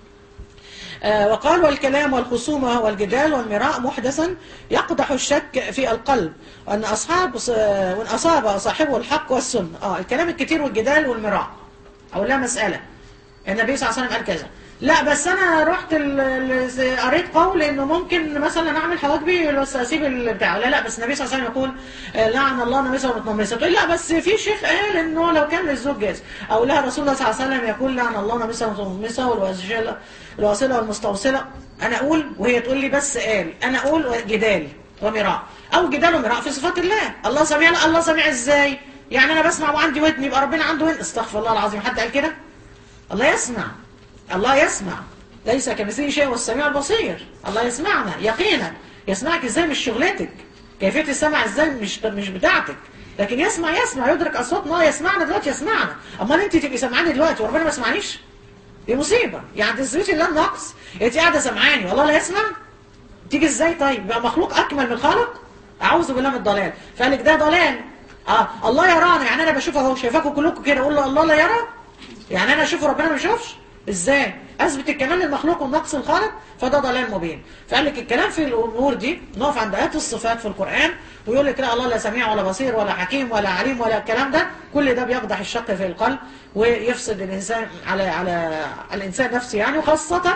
آه، وقال والكلام والخصومة والجدال والمراء محدثا يقدح الشك في القلب وأن أصحاب وأن أصاب صاحبه الحق والسنة آه الكلام الكتير والجدال والمراء أو لا مسألة النبي صلى الله عليه وسلم قال كذا لا بس انا رحت ال- ال- قريت قول انه ممكن مثلا اعمل حواجبي بس اسيب البتاع لا لا بس النبي صلى الله عليه وسلم يقول آه، لعن الله النميسه والمتنمسه تقول لا بس في شيخ قال انه لو كان للزوج جاز او لها رسول الله صلى الله عليه وسلم يقول لعن الله النميسه والمتنمسه والواصله الواصله والمستوصله انا اقول وهي تقول لي بس قال انا اقول جدال ومراء او جدال ومراء في صفات الله الله سميع لا الله سميع ازاي يعني انا بسمع وعندي ودن يبقى ربنا عنده ودن استغفر الله العظيم حد قال كده الله يسمع الله يسمع ليس كمثله شيء والسميع البصير الله يسمعنا يقينا يسمعك ازاي مش شغلتك كيفية السمع ازاي مش مش بتاعتك لكن يسمع يسمع يدرك اصواتنا يسمعنا دلوقتي يسمعنا امال انت تبقي سمعاني دلوقتي وربنا ما يسمعنيش دي مصيبه يعني تثبتي لله النقص انت قاعده سمعاني والله لا يسمع تيجي ازاي طيب يبقى مخلوق اكمل من الخالق اعوذ بالله من الضلال فقال لك ده ضلال اه الله يرانا يعني انا بشوف اهو شايفاكم كلكم كده اقول له الله لا يرى يعني انا اشوف ربنا ما يشوفش ازاي اثبت الكمال للمخلوق والنقص الخالق فده ضلال مبين فقال لك الكلام في الامور دي نقف عند ايات الصفات في القران ويقول لك لا الله لا سميع ولا بصير ولا حكيم ولا عليم ولا الكلام ده كل ده بيقدح الشق في القلب ويفسد الانسان على على على الانسان نفسه يعني وخاصه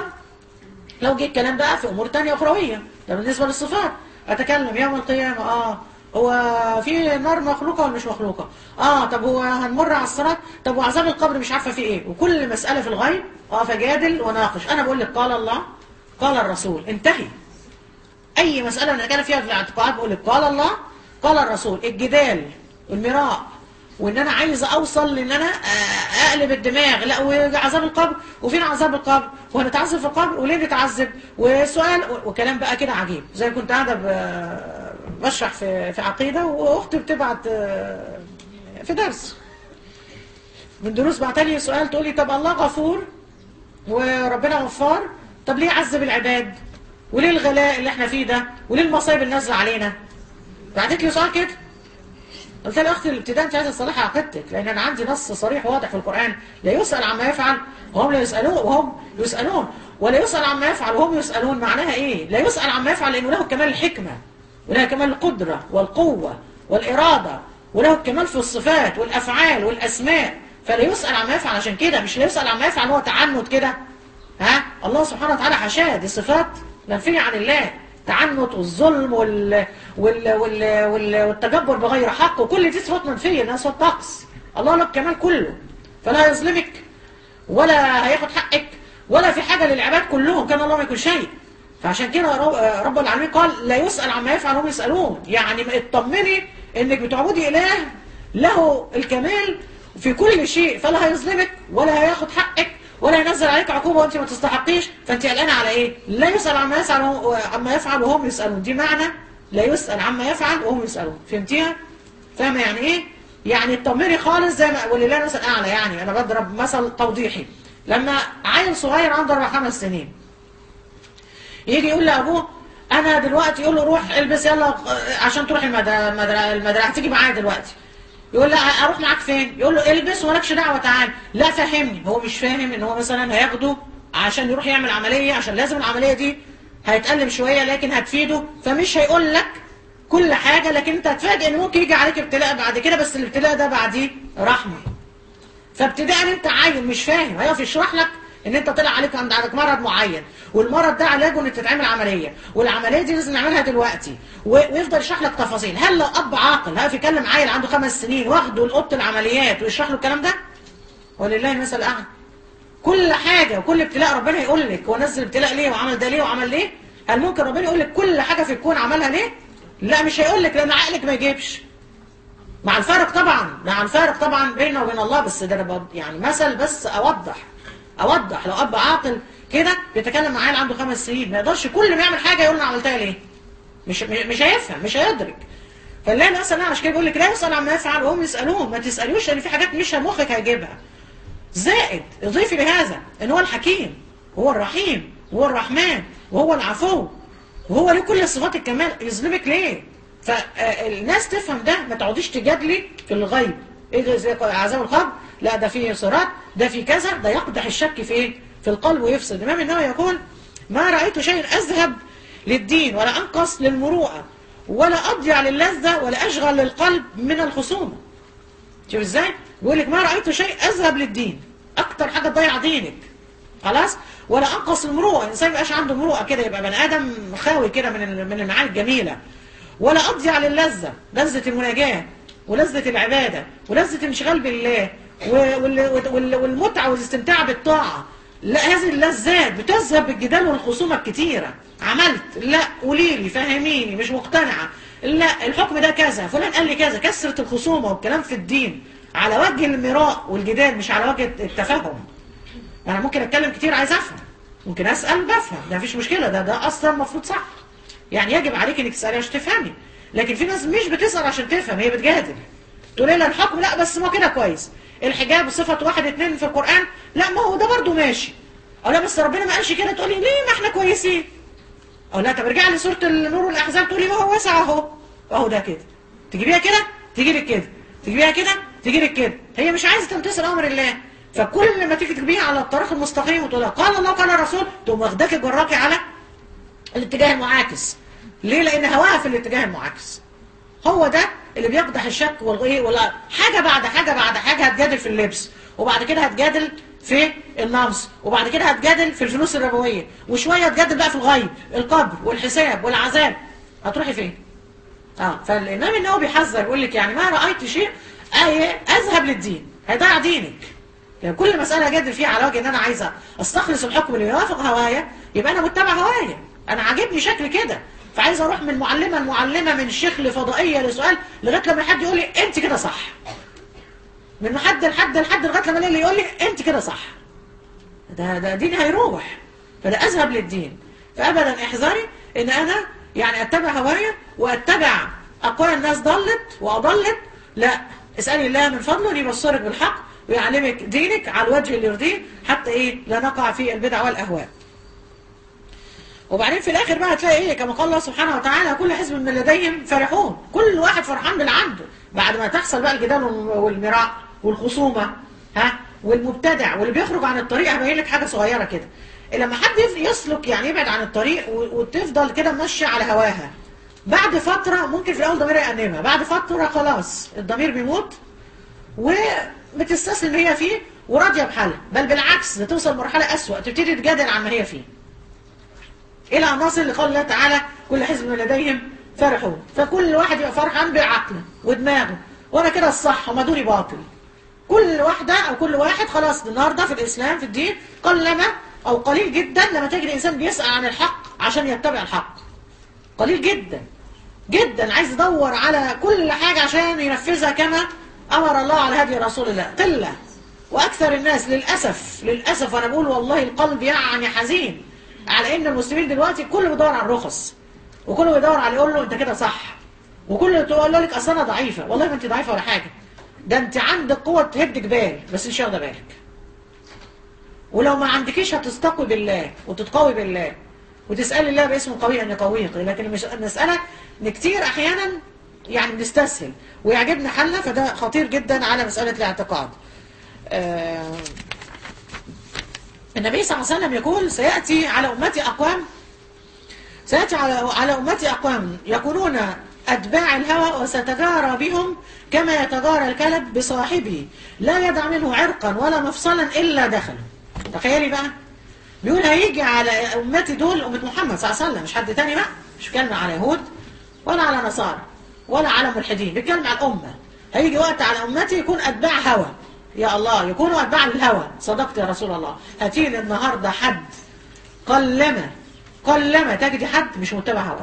لو جه الكلام بقى في امور تانية اخرويه ده بالنسبه للصفات اتكلم يوم القيامه اه هو في نار مخلوقه ولا مش مخلوقه اه طب هو هنمر على الصراط طب وعذاب القبر مش عارفه فيه ايه وكل مساله في الغيب اه فجادل وناقش انا بقول لك قال الله قال الرسول انتهي اي مساله انا كان فيها في الاعتقاد بقول لك قال الله قال الرسول الجدال والمراء وان انا عايز اوصل لان انا آه، اقلب الدماغ لا وعذاب القبر وفين عذاب القبر وهنتعذب في القبر وليه نتعذب وسؤال وكلام بقى كده عجيب زي كنت قاعده ب- بشرح في في عقيده واختي بتبعت آه، في درس من دروس بعتلي سؤال تقول لي طب الله غفور وربنا غفار طب ليه عذب العباد وليه الغلاء اللي احنا فيه ده وليه المصايب اللي نازله علينا بعتت لي سؤال كده قلت لها اختي الابتداء انت عايزه تصلحي عقيدتك لان انا عندي نص صريح واضح في القران لا يسال عما يفعل وهم لا يسالون وهم يسالون ولا يسال عما يفعل وهم يسالون معناها ايه لا يسال عما يفعل لانه له كمال الحكمه وله كمال القدره والقوه والاراده وله الكمال في الصفات والافعال والاسماء فلا يسال عما يفعل عشان كده مش لا يسال عما يفعل هو تعنت كده ها الله سبحانه وتعالى حاشاه دي صفات منفيه عن الله التعنت والظلم وال... وال... وال... وال... والتجبر بغير حق وكل دي صفات منفيه انها صفات نقص الله له الكمال كله فلا يظلمك ولا هياخد حقك ولا في حاجه للعباد كلهم كان الله ما يكون شيء فعشان كده رب- رب العالمين قال لا يسأل عما يفعل هم يسألون يعني ما اطمني انك بتعبدي اله له الكمال في كل شيء فلا هيظلمك ولا هياخد حقك ولا ينزل عليك عقوبة وانت ما تستحقيش فانت قلقانة على ايه لا يسأل عما يفعل وهو- عما يفعل وهم يسألون دي معنى لا يسأل عما يفعل وهم يسألون فهمتيها فاهمة يعني ايه يعني اطمني خالص زي ما ولله مثل اعلى يعني انا بضرب مثل توضيحي لما عيل صغير عنده اربع خمس سنين يجي يقول لابوه انا دلوقتي يقول له روح البس يلا آه، عشان تروح المدرسه المدرسه المدرسه هتيجي معايا دلوقتي يقول لا اروح معاك فين يقول له البس ومالكش دعوه تعال لا فهمني هو مش فاهم ان هو مثلا هياخده عشان يروح يعمل عمليه عشان لازم العمليه دي هيتألم شويه لكن هتفيده فمش هيقول لك كل حاجه لكن انت هتفاجئ ان ممكن يجي عليك ابتلاء بعد كده بس الابتلاء ده بعديه رحمه فابتداء انت عيل مش فاهم هيقف يشرح لك ان انت طلع عليك عند عندك مرض معين والمرض ده علاجه ان تتعمل عمليه والعمليه دي لازم نعملها دلوقتي و- ويفضل يشرح لك تفاصيل هل لو اب عاقل هيقف يكلم عيل عنده خمس سنين واخده لاوضه العمليات ويشرح له الكلام ده ولله المثل الاعلى كل حاجه وكل ابتلاء ربنا يقول لك هو نزل ابتلاء ليه وعمل ده ليه وعمل ليه هل ممكن ربنا يقول لك كل حاجه في الكون عملها ليه لا مش هيقول لك لان عقلك ما يجيبش مع الفارق طبعا مع الفارق طبعا بيننا وبين الله بس ده انا بض- يعني مثل بس اوضح اوضح لو اب عاقل كده بيتكلم مع عيل عنده خمس سنين ما يقدرش كل ما يعمل حاجه يقول انا عملتها ليه مش مش هيفهم مش هيدرك فالله مثلا عشان كده بيقول لك لا يسال عما يفعل وهم يسالون ما تسالوش لان في حاجات مش مخك هيجيبها زائد اضيفي لهذا ان هو الحكيم وهو الرحيم وهو الرحمن وهو العفو وهو له كل صفات الكمال يظلمك ليه فالناس تفهم ده ما تقعديش تجادلي في الغيب ايه ده زي عذاب القبر لا ده فيه صراط ده فيه كذا ده يقدح الشك في ايه في القلب ويفسد الامام النووي يقول ما رايت شيء اذهب للدين ولا انقص للمروءه ولا اضيع للذه ولا اشغل للقلب من الخصومه شوف ازاي بيقول لك ما رايت شيء اذهب للدين اكتر حاجه تضيع دينك خلاص ولا انقص المروءه الانسان ما يبقاش عنده مروءه كده يبقى بني ادم خاوي كده من ال- من المعاني الجميله ولا اضيع للذه لذه المناجاه ولذه العباده ولذه الانشغال بالله و- وال- وال- والمتعه والاستمتاع بالطاعه لا هذه اللذات بتذهب بالجدال والخصومه الكتيره عملت لا قولي لي فهميني مش مقتنعه لا الحكم ده كذا فلان قال لي كذا كسرت الخصومه والكلام في الدين على وجه المراء والجدال مش على وجه التفاهم انا ممكن اتكلم كتير عايز افهم ممكن اسال بفهم ده مفيش مشكله ده ده اصلا المفروض صح يعني يجب عليك انك تسالي عشان تفهمي لكن في ناس مش بتسال عشان تفهم هي بتجادل تقول لي لا الحكم لا بس ما كده كويس الحجاب صفه واحد اتنين في القران لا ما هو ده برضو ماشي او لا بس ربنا ما قالش كده تقولي ليه ما احنا كويسين او لا طب ارجعي لسوره النور والاحزاب تقولي ما هو واسع اهو اهو ده كده تجيبيها كده تيجي لك كده تجيبيها كده تيجي لك كده هي مش عايزه تمتثل امر الله فكل ما تيجي تجيبيها على الطريق المستقيم وتقول لها قال الله قال الرسول تقوم واخداكي جراكي على الاتجاه المعاكس ليه لان هواها في الاتجاه المعاكس هو ده اللي بيقدح الشك والايه ولا حاجه بعد حاجه بعد حاجه هتجادل في اللبس وبعد كده هتجادل في النمص وبعد كده هتجادل في الفلوس الربويه وشويه هتجادل بقى في الغيب القبر والحساب والعذاب هتروحي فين اه فالامام النووي بيحذر يقول لك يعني ما رايت شيء آية اذهب للدين هيضيع دينك يعني كل مساله اجادل فيها على وجه ان انا عايزه استخلص الحكم اللي يوافق هوايا يبقى انا متبع هوايا انا عاجبني شكل كده فعايز اروح من معلمه لمعلمه من شيخ لفضائيه لسؤال لغايه لما حد يقول لي انت كده صح من حد لحد لحد لغايه لما اللي يقول لي انت كده صح ده ده دين هيروح فده اذهب للدين فابدا احذري ان انا يعني اتبع هوايا واتبع اقوال الناس ضلت واضلت لا اسالي الله من فضله ان يبصرك بالحق ويعلمك دينك على الوجه اللي يرضيه حتى ايه لا نقع في البدع والاهواء وبعدين في الاخر بقى هتلاقي ايه كما قال الله سبحانه وتعالى كل حزب من لديهم فرحون كل واحد فرحان باللي عنده بعد ما تحصل بقى الجدال والمراء والخصومه ها والمبتدع واللي بيخرج عن الطريق هبين لك حاجه صغيره كده لما حد يف- يسلك يعني يبعد عن الطريق و- وتفضل كده ماشيه على هواها بعد فتره ممكن في الاول ضمير يأنبها بعد فتره خلاص الضمير بيموت وبتستسلم هي فيه وراضيه بحالها بل بالعكس ده توصل مرحله اسوأ تبتدي تجادل عن ما هي فيه الى ان نصل لقول الله تعالى كل حزب من لديهم فرحون فكل واحد يبقى فرحان بعقله ودماغه وانا كده الصح وما دوني باطل كل واحده او كل واحد خلاص النهارده في الاسلام في الدين قلما او قليل جدا لما تجد انسان بيسال عن الحق عشان يتبع الحق قليل جدا جدا عايز يدور على كل حاجه عشان ينفذها كما امر الله على هدي رسول الله قله واكثر الناس للاسف للاسف وانا بقول والله القلب يعني حزين على ان المسلمين دلوقتي كله بيدور على الرخص وكله بيدور على يقول له انت كده صح وكله تقول لك اصل انا ضعيفه والله ما انت ضعيفه ولا حاجه ده انت عندك قوه تهد جبال بس مش واخده بالك ولو ما عندكيش هتستقوي بالله وتتقوي بالله وتسأل الله باسمه قوي أن يقويك لكن مش المسألة إن كتير أحيانا يعني بنستسهل ويعجبنا حلنا فده خطير جدا على مسألة الاعتقاد آه النبي صلى الله عليه وسلم يقول سيأتي على أمتي أقوام سيأتي على على أمتي أقوام يكونون أتباع الهوى وستجارى بهم كما يتجارى الكلب بصاحبه لا يدع منه عرقا ولا مفصلا إلا دخله تخيلي بقى بيقول هيجي على امتي دول امه محمد صلى الله عليه وسلم مش حد تاني بقى مش بيتكلم على يهود ولا على نصارى ولا على ملحدين بيتكلم على الامه هيجي وقت على امتي يكون اتباع هوى يا الله يكونوا اتباع الهوى صدقت يا رسول الله هاتيلي النهارده حد قلما قلما تجدي حد مش متبع هواه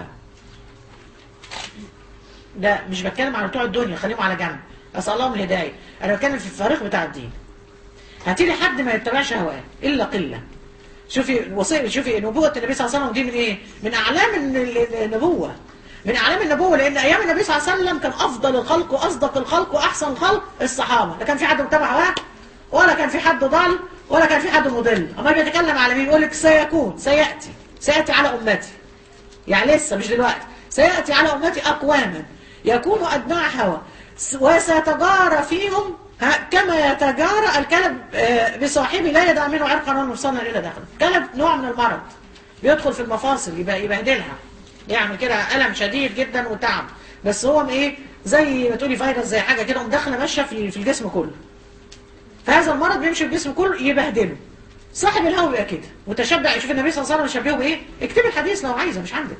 ده مش بتكلم على بتوع الدنيا خليهم على جنب اسال الله من الهدايه انا بتكلم في الفريق بتاع الدين هاتيلي حد ما يتبعش هواه الا قله شوفي وصي شوفي نبوة النبي صلى الله عليه وسلم دي من ايه؟ من اعلام الن- النبوة من اعلام النبوة لان ايام النبي صلى الله عليه وسلم كان افضل الخلق واصدق الخلق واحسن الخلق الصحابة لا كان في حد متبع هواه ولا كان في حد ضال ولا كان في حد مضل اما بيتكلم على مين يقول لك سيكون سياتي سياتي على امتي يعني لسه مش دلوقتي سياتي على امتي اقواما يكون اتباع هوى س- وسيتجارى فيهم ها، كما يتجارى الكلب آه، بصاحبه لا يدع منه عرقا ولا مفصلا الا داخله كلب نوع من المرض بيدخل في المفاصل يبقى يبهدلها يعمل كده الم شديد جدا وتعب بس هو ايه زي ما تقولي فيروس زي حاجه كده مدخله ماشيه في في الجسم كله فهذا المرض بيمشي في الجسم كله يبهدله صاحب الهوى بيبقى كده متشبع شوف النبي صلى الله عليه وسلم شبهه بايه اكتبي الحديث لو عايزه مش عندك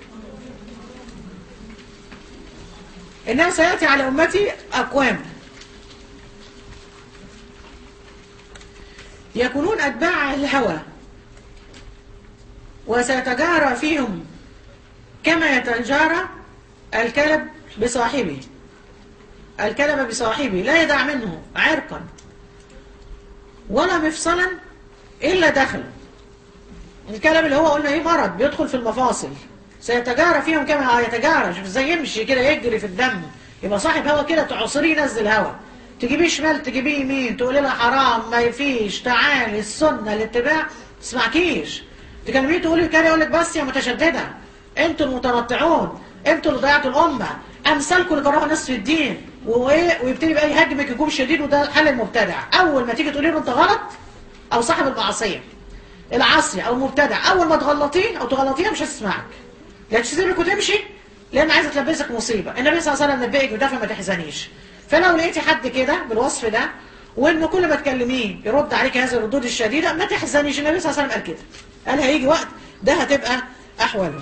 انه سياتي على امتي اقوام يكونون اتباع الهوى وسيتجارى فيهم كما يتجارى الكلب بصاحبه الكلب بصاحبه لا يدع منه عرقا ولا مفصلا الا دخله الكلب اللي هو قلنا ايه مرض بيدخل في المفاصل سيتجارى فيهم كما يتجارى شوف ازاي يمشي كده يجري في الدم يبقى صاحب هوا كده تعصريه ينزل هوا تجيبيه شمال تجيبيه يمين تقولي لها حرام ما يفيش تعالي السنه الاتباع تسمعكيش تكلميه تقولي كده يقول لك بس يا متشدده انتوا المتنطعون انتوا اللي ضيعتوا الامه امثالكم اللي كرهوا نصف الدين وايه ويبتدي بقى يهاجمك هجوم شديد وده حل المبتدع اول ما تيجي تقولي له انت غلط او صاحب المعصيه العصري او المبتدع اول ما تغلطيه او تغلطيها مش هتسمعك لا تسيبك وتمشي لان عايزه تلبسك مصيبه النبي صلى الله عليه وسلم نبئك بده فما تحزنيش فلو لقيتي حد كده بالوصف ده وان كل ما تكلميه يرد عليك هذه الردود الشديده ما تحزنيش النبي صلى الله عليه وسلم قال كده قال هيجي وقت ده هتبقى احواله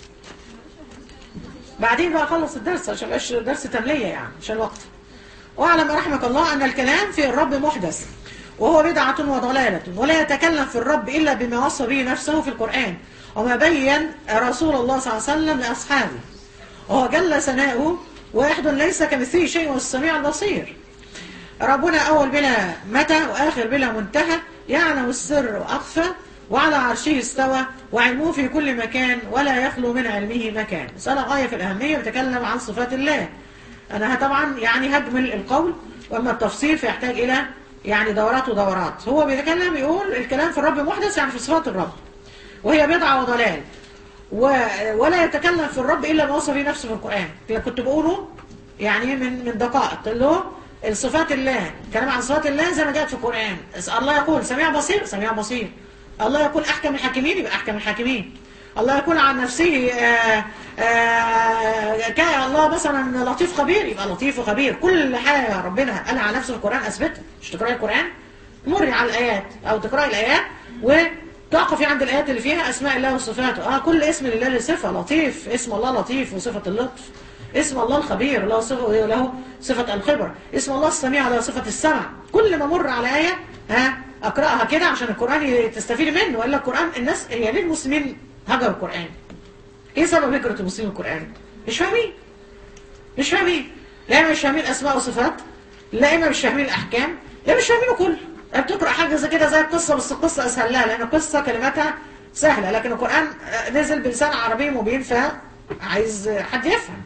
بعدين بقى خلص الدرس عشان مبقاش درس تمليه يعني عشان الوقت واعلم رحمك الله ان الكلام في الرب محدث وهو بدعة وضلالة ولا يتكلم في الرب إلا بما وصى به نفسه في القرآن وما بين رسول الله صلى الله عليه وسلم لأصحابه وهو جل ثناؤه واحد ليس كمثله شيء والسميع البصير ربنا أول بلا متى وآخر بلا منتهى يعلم السر وأخفى وعلى عرشه استوى وعلمه في كل مكان ولا يخلو من علمه مكان مسألة غاية في الأهمية بتكلم عن صفات الله أنا طبعا يعني هجمل القول وأما التفصيل فيحتاج إلى يعني دورات ودورات هو بيتكلم يقول الكلام في الرب محدث يعني في صفات الرب وهي بدعة وضلال و... ولا يتكلم في الرب إلا ما وصف به نفسه في القرآن اللي كنت بقوله يعني من من دقائق اللي هو الصفات الله كلام عن صفات الله زي ما جاءت في القرآن الله يقول سميع بصير سميع بصير الله يقول أحكم الحاكمين يبقى أحكم الحاكمين الله يقول عن نفسه آآ آآ كان الله مثلا لطيف خبير يبقى لطيف وخبير كل حاجة ربنا قالها على نفسه في القرآن أثبتها مش تقرأي القرآن مري على الآيات أو تقرأي الآيات وتقفي عند الآيات اللي فيها أسماء الله وصفاته آه كل اسم لله له صفة لطيف اسم الله لطيف وصفة اللطف اسم الله الخبير له صفة له صفة الخبر اسم الله السميع له صفة السمع كل ما مر على آية ها أقرأها كده عشان القرآن تستفيد منه وإلا القرآن الناس هي ليه المسلمين هجروا القرآن ايه سبب هجرة المسلمين القرآن مش فاهمين مش فاهمين لا اما مش فاهمين اسماء وصفات لا اما مش فاهمين الاحكام لا مش فاهمينه كله بتقرا حاجه زي كده زي القصه بس القصه اسهل لها لان القصه كلماتها سهله لكن القران نزل بلسان عربي مبين فعايز حد يفهم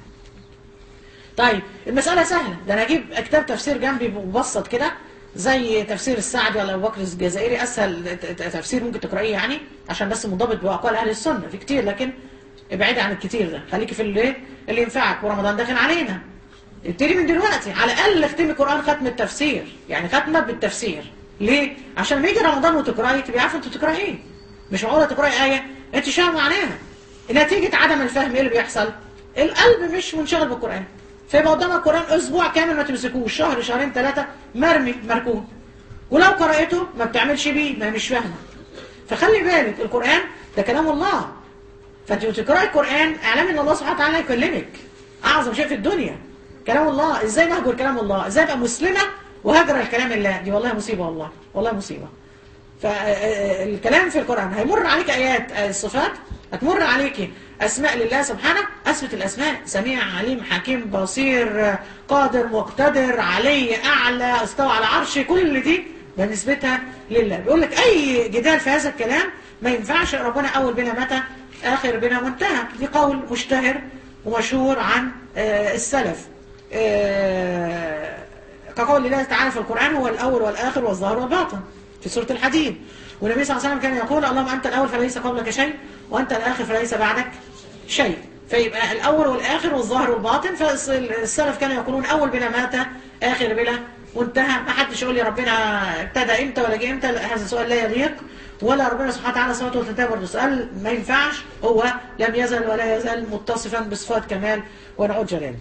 طيب المساله سهله ده انا اجيب كتاب تفسير جنبي مبسط كده زي تفسير السعدي ولا ابو بكر الجزائري اسهل تفسير ممكن تقرايه يعني عشان بس منضبط باقوال اهل السنه في كتير لكن ابعدي عن الكتير ده خليكي في اللي اللي ينفعك ورمضان داخل علينا ابتدي من دلوقتي على الاقل اختمي قران ختم التفسير يعني ختمه بالتفسير ليه عشان لما يجي رمضان وتقراي تبقي عارفه انت بتقراي ايه مش معقوله تقراي ايه انت مش فاهمه معناها نتيجه عدم الفهم ايه اللي بيحصل القلب مش منشغل بالقران فيبقى قدامك القران اسبوع كامل ما تمسكوش شهر شهرين ثلاثه مرمي مركون ولو قرأته ما بتعملش بيه ما مش فاهمه فخلي بالك القرآن ده كلام الله فانت تقرأي القرآن اعلمي ان الله سبحانه وتعالى يكلمك اعظم شيء في الدنيا كلام الله ازاي نهجر كلام الله ازاي ابقى مسلمة وهجر الكلام الله دي والله مصيبة والله والله مصيبة فالكلام في القرآن هيمر عليك آيات الصفات هتمر عليك أسماء لله سبحانه أثبت الأسماء سميع عليم حكيم بصير قادر مقتدر علي أعلى استوى على عرشه كل دي بنسبتها لله بيقول لك أي جدال في هذا الكلام ما ينفعش ربنا أول بنا متى آخر بنا منتهى دي قول مشتهر ومشهور عن السلف كقول الله تعالى في القرآن هو الأول والآخر والظاهر والباطن في سورة الحديد والنبي صلى الله عليه وسلم كان يقول اللهم أنت الأول فليس قبلك شيء وأنت الآخر فليس بعدك شيء فيبقى الأول والآخر والظاهر والباطن فالسلف كانوا يقولون أول بلا مات آخر بلا وانتهى ما حدش يقول لي ربنا ابتدى امتى ولا جه امتى هذا سؤال لا يليق ولا ربنا سبحانه وتعالى صفاته وتنتهي برضه سؤال ما ينفعش هو لم يزل ولا يزال متصفا بصفات كمال ونعود جلال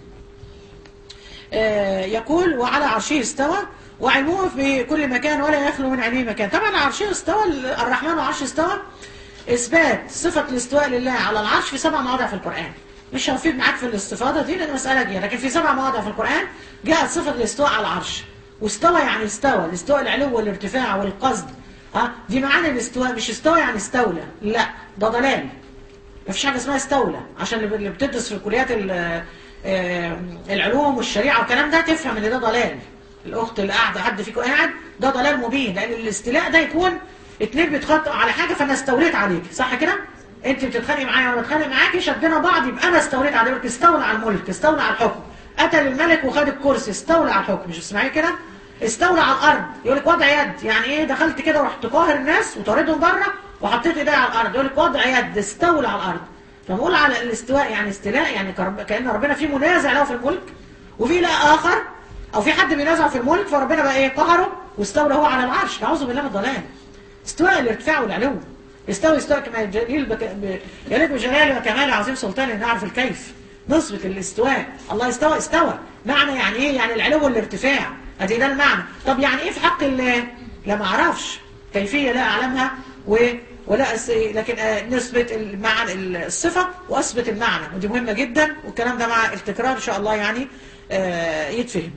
آه يقول وعلى عرشه استوى وعلمه في كل مكان ولا يخلو من علمه مكان طبعا عرشه استوى الرحمن وعرشه استوى إثبات صفة الاستواء لله على العرش في سبع مواضع في القرآن مش هنفيد معاك في الاستفاضة دي لأن مسألة دي لكن في سبع مواضع في القرآن جاءت صفة الاستواء على العرش واستوى يعني استوى الاستواء العلو والارتفاع والقصد ها دي معنى الاستواء مش استوى يعني استولى لا ده ضلال مفيش حاجة اسمها استولى عشان اللي بتدرس في الكليات العلوم والشريعة والكلام ده تفهم ان ده ضلال الاخت اللي قاعده حد فيكم قاعد ده ضلال مبين لان الاستيلاء ده يكون اتنين بيتخانقوا على حاجه فانا استوليت عليك صح كده انت بتتخانقي معايا وانا بتخانق معاكي شدنا بعض يبقى انا استوليت عليك استولى على الملك استولى على الحكم قتل الملك وخد الكرسي استولى على الحكم مش بتسمعي كده استولى على الارض يقول لك وضع يد يعني ايه دخلت كده ورحت قاهر الناس وطاردهم بره وحطيت ايدي على الارض يقول لك وضع يد استولى على الارض فنقول على الاستواء يعني استيلاء يعني كان ربنا في منازع له في الملك وفي لا اخر او في حد بينازع في الملك فربنا بقى ايه قهره واستولى هو على العرش نعوذ بالله من الضلال استواء الارتفاع والعلو استوى استوى كما جليل بك... ب... يليق بجلاله وكمال عظيم سلطانه نعرف الكيف نصبة الاستواء الله استوى استوى معنى يعني ايه يعني العلو والارتفاع ادي ده المعنى طب يعني ايه في حق الله لا ما اعرفش كيفية لا اعلمها و... ولا أس... لكن نثبت المعنى الصفة واثبت المعنى ودي مهمة جدا والكلام ده مع التكرار ان شاء الله يعني آه يتفهم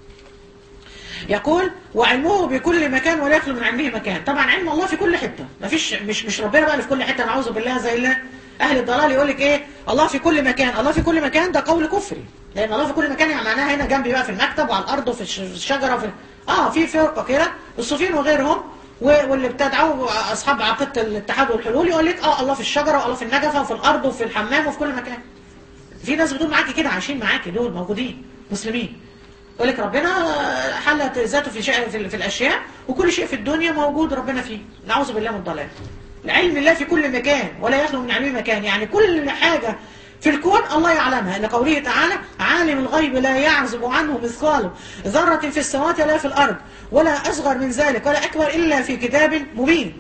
يقول وعلمه بكل مكان ولا يخلو من علمه مكان طبعا علم الله في كل حته مفيش مش مش ربنا بقى في كل حته نعوذ بالله زي الله اهل الضلال يقول لك ايه الله في كل مكان الله في كل مكان ده قول كفري لان الله في كل مكان يعني معناها هنا جنبي بقى في المكتب وعلى الارض وفي الشجره وفي اه في فرقه كده الصوفيين وغيرهم واللي بتدعوا اصحاب عقيده الاتحاد والحلول يقول لك اه الله في الشجره والله في النجفه وفي الارض وفي الحمام وفي كل مكان في ناس بتقول معاكي كده عايشين معاكي دول موجودين مسلمين يقول لك ربنا حلت ذاته في شيء في, في الاشياء وكل شيء في الدنيا موجود ربنا فيه نعوذ بالله من الضلال علم الله في كل مكان ولا يخلو من علمه مكان يعني كل حاجه في الكون الله يعلمها لقوله تعالى عالم الغيب لا يعزب عنه مثقال ذرة في السماوات ولا في الأرض ولا أصغر من ذلك ولا أكبر إلا في كتاب مبين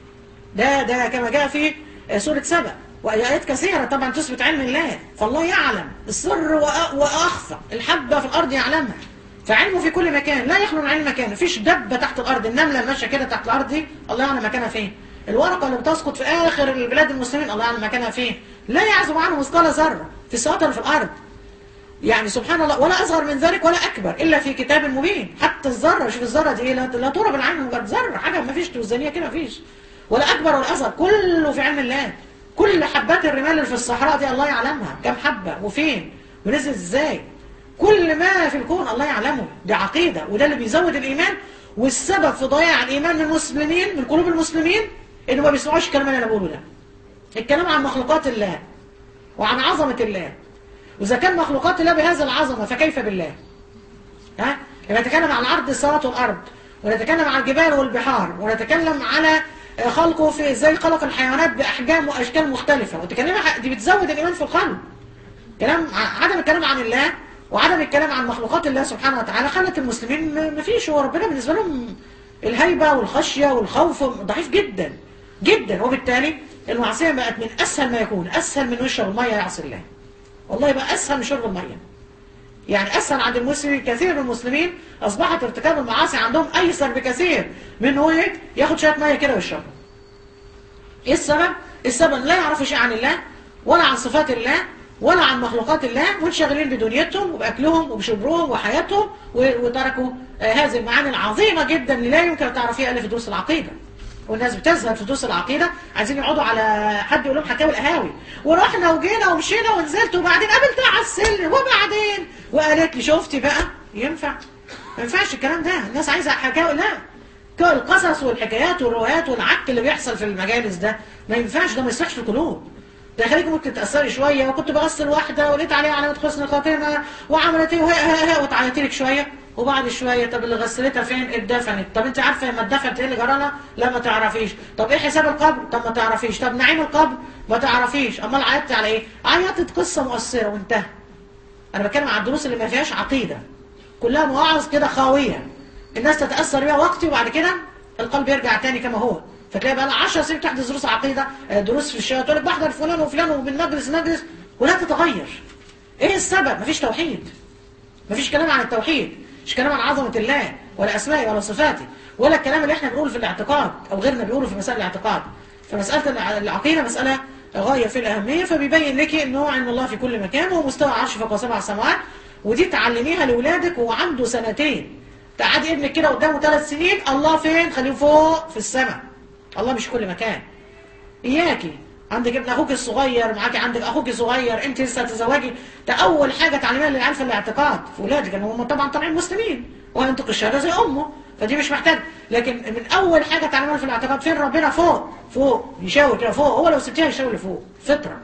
ده ده كما جاء في سورة سبأ وآيات كثيرة طبعا تثبت علم الله فالله يعلم السر وأخفى الحبة في الأرض يعلمها فعلمه في كل مكان لا يخلو من علم مكان مفيش دبة تحت الأرض النملة الماشية كده تحت الأرض دي الله يعلم مكانها فين الورقة اللي بتسقط في آخر البلاد المسلمين الله يعلم مكانها فين لا يعزم عنه مثقال ذرة في السماوات ولا في الأرض يعني سبحان الله ولا أصغر من ذلك ولا أكبر إلا في كتاب مبين حتى الذرة شوف الذرة دي لا, لا ترى بالعين مجرد ذرة حاجة ما فيش توزانية كده ما فيش ولا أكبر ولا أصغر كله في علم الله كل حبات الرمال اللي في الصحراء دي الله يعلمها كم حبة وفين ونزل ازاي كل ما في الكون الله يعلمه دي عقيدة وده اللي بيزود الإيمان والسبب في ضياع الإيمان من المسلمين من قلوب المسلمين إنه ما بيسمعوش الكلام اللي أنا بقوله ده الكلام عن مخلوقات الله وعن عظمة الله وإذا كان مخلوقات الله بهذا العظمة فكيف بالله ها لما نتكلم عن عرض السماوات والأرض ونتكلم عن الجبال والبحار ونتكلم على خلقه في ازاي خلق الحيوانات باحجام واشكال مختلفه وتكلم دي بتزود الايمان في القلب كلام عدم الكلام عن الله وعدم الكلام عن مخلوقات الله سبحانه وتعالى خلت المسلمين ما فيش هو ربنا بالنسبه لهم الهيبه والخشيه والخوف ضعيف جدا جدا وبالتالي المعصيه بقت من اسهل ما يكون اسهل من يشرب الميه يعصي الله والله يبقى اسهل من شرب الميه يعني اسهل عند المسلمين كثير من المسلمين اصبحت ارتكاب المعاصي عندهم ايسر بكثير من هو ايه ياخد شويه ميه كده ويشربها ايه السبب السبب لا يعرفوا شيء عن الله ولا عن صفات الله ولا عن مخلوقات الله منشغلين بدنيتهم وباكلهم وبشربهم وحياتهم و- وتركوا آه، هذه المعاني العظيمه جدا اللي لا يمكن تعرفيها الا في دروس العقيده والناس بتزهد في دروس العقيده عايزين يقعدوا على حد يقول لهم حكاوي القهاوي ورحنا وجينا ومشينا ونزلت وبعدين قابلتها على السلم وبعدين وقالت لي شفتي بقى ينفع ما ينفعش الكلام ده الناس عايزه حكاوي لا كل القصص والحكايات والروايات والعك اللي بيحصل في المجالس ده ما ينفعش ده ما يصلحش في القلوب ده يخليك ممكن تتاثري شويه وكنت بغسل واحده ولقيت عليها علامه حسن الخاتمه وعملت ايه وهي ها ها وتعيطي لك شويه وبعد شويه طب اللي غسلتها فين اتدفنت طب انت عارفه لما اتدفنت ايه اللي جرى لها لا ما تعرفيش طب ايه حساب القبر طب ما تعرفيش طب نعيم القبر ما تعرفيش امال عيطتي على ايه عيطت قصه مؤثره وانتهى انا بتكلم عن الدروس اللي ما فيهاش عقيده كلها مواعظ كده خاويه الناس تتاثر بيها وقتي وبعد كده القلب يرجع تاني كما هو فتلاقي بقى لها 10 سنين تحدث دروس عقيده آه، دروس في الشارع تقول لك بحضر فلان وفلان ومن مجلس لمجلس ولا تتغير ايه السبب مفيش توحيد مفيش كلام عن التوحيد مش كلام عن عظمه الله ولا اسمائه ولا صفاته ولا الكلام اللي احنا بنقوله في الاعتقاد او غيرنا بيقوله في مسائل الاعتقاد فمساله الع- العقيده مساله غايه في الاهميه فبيبين لك انه علم الله في كل مكان ومستوى عرش فوق سبع سماوات ودي تعلميها لاولادك وهو عنده سنتين تقعدي ابنك كده قدامه ثلاث سنين الله فين خليه فوق في السماء الله مش في كل مكان اياكي عندك ابن اخوك الصغير معاكي عندك اخوك الصغير انت لسه هتتزوجي ده اول حاجه تعلميها للعيال في الاعتقاد في ولادك ان هم طبعا طالعين مسلمين وهينطق الشهاده زي امه فدي مش محتاج لكن من اول حاجه تعلميها في الاعتقاد فين ربنا فوق فوق يشاور كده فوق هو لو سبتيها يشاور لفوق فطره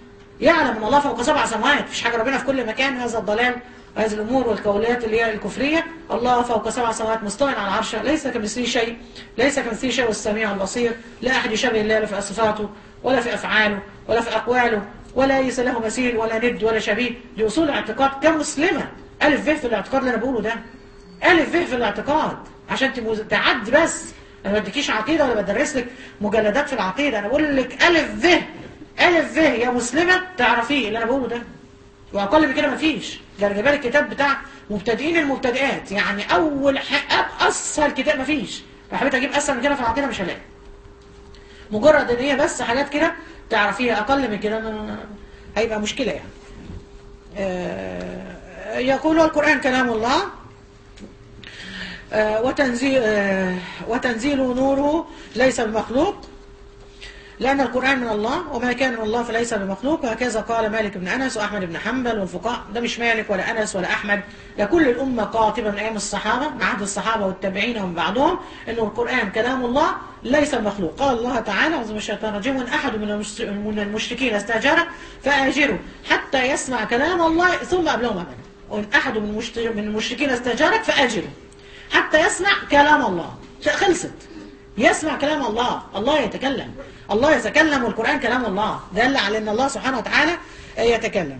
يعلم ان الله فوق سبع سماوات مفيش حاجه ربنا في كل مكان هذا الضلال وهذه الامور والقولات اللي هي الكفريه الله فوق سبع سماوات مستوى على العرش ليس كمثله شيء ليس كمثله شيء والسميع البصير لا احد يشبه الله لا في صفاته ولا في افعاله ولا في اقواله ولا ليس له مثيل ولا ند ولا شبيه دي اصول الاعتقاد كمسلمه الف ب في الاعتقاد اللي انا بقوله ده الف ب في الاعتقاد عشان تبقوا تعدي بس انا ما بديكيش عقيده ولا بدرس لك مجلدات في العقيده انا بقول لك الف ب الف ب يا مسلمه تعرفيه اللي انا بقوله ده واقل من كده مفيش ده انا جايب لك كتاب بتاع مبتدئين المبتدئات يعني اول حق اسهل كتاب مفيش لو حبيت اجيب اسهل من كده في العقيده مش هلاقي مجرد ان هي بس حاجات كده تعرفيها اقل من كده ما- هيبقى مشكله يعني آه، يقول القران كلام الله آه، وتنزيل آه، وتنزيل نوره ليس بمخلوق لأن القرآن من الله وما كان من الله فليس بمخلوق وهكذا قال مالك بن أنس وأحمد بن حنبل والفقهاء ده مش مالك ولا أنس ولا أحمد ده كل الأمة قاطبة من أيام الصحابة من عهد الصحابة والتابعين ومن بعدهم إنه القرآن كلام الله ليس بمخلوق قال الله تعالى أعوذ بالله من الشيطان الرجيم وإن أحد من المش- من المشركين استأجرك فأجره حتى يسمع كلام الله ثم أبلغه أمانه وإن أحد من المشت- من المشركين استأجرك فأجره حتى يسمع كلام الله خلصت يسمع كلام الله الله يتكلم الله يتكلم والقرآن كلام الله دل على أن الله سبحانه وتعالى يتكلم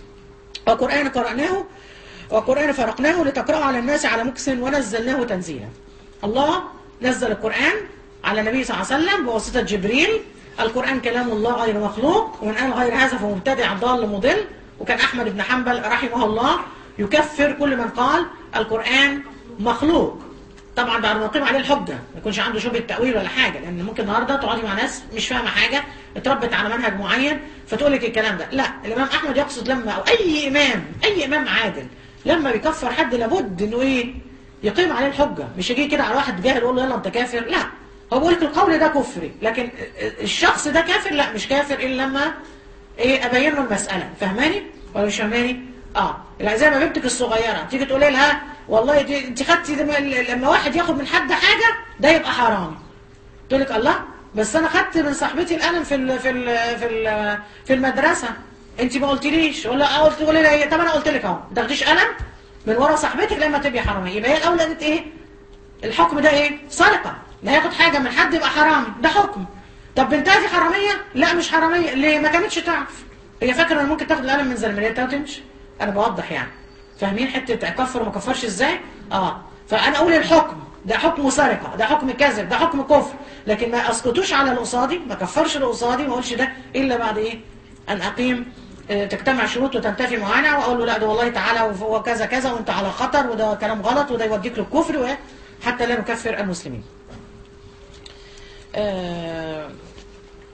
وقرآن قرأناه وقرآن فرقناه لتقرأه على الناس على مكس ونزلناه تنزيلا الله نزل القرآن على النبي صلى الله عليه وسلم بواسطة جبريل القرآن كلام الله غير مخلوق ومن قال غير هذا فهو مبتدع ضال مضل وكان أحمد بن حنبل رحمه الله يكفر كل من قال القرآن مخلوق طبعا بعد ما يقيم عليه الحجه ما يكونش عنده شبهه تاويل ولا حاجه لان ممكن النهارده تقعدي مع ناس مش فاهمه حاجه اتربت على منهج معين فتقول لك الكلام ده لا الامام احمد يقصد لما او اي امام اي امام عادل لما بيكفر حد لابد انه ايه يقيم عليه الحجه مش يجي كده على واحد جاهل يقول له يلا انت كافر لا هو بيقول لك القول ده كفري لكن الشخص ده كافر لا مش كافر الا لما ايه ابين له المساله فهماني ولا مش فهماني اه لا زي ما بنتك الصغيره تيجي تقولي لها والله دي انت خدتي لما, لما واحد ياخد من حد حاجه ده يبقى حرامي تقول لك الله بس انا خدت من صاحبتي القلم في ال في ال في ال في المدرسه انت ما قلتليش ولا قلت تقولي لها طب انا قلت لك اهو ما تاخديش قلم من ورا صاحبتك لما تبقي حراميه يبقى هي الاولى قالت ايه الحكم ده ايه سرقه لا ياخد حاجه من حد يبقى حرامي ده حكم طب بنتها دي حراميه لا مش حراميه ليه ما كانتش تعرف هي فاكره ان ممكن تاخد القلم من زميلتها وتمشي انا بوضح يعني فاهمين حته كفر وما كفرش ازاي اه فانا اقول الحكم ده حكم سرقه ده حكم كذب ده حكم كفر لكن ما اسقطوش على القصادي ما كفرش القصادي ما اقولش ده الا بعد ايه ان اقيم آه، تجتمع شروط وتنتفي معانا واقول له لا ده والله تعالى وهو كذا كذا وانت على خطر وده كلام غلط وده يوديك للكفر و- حتى لا نكفر المسلمين آه،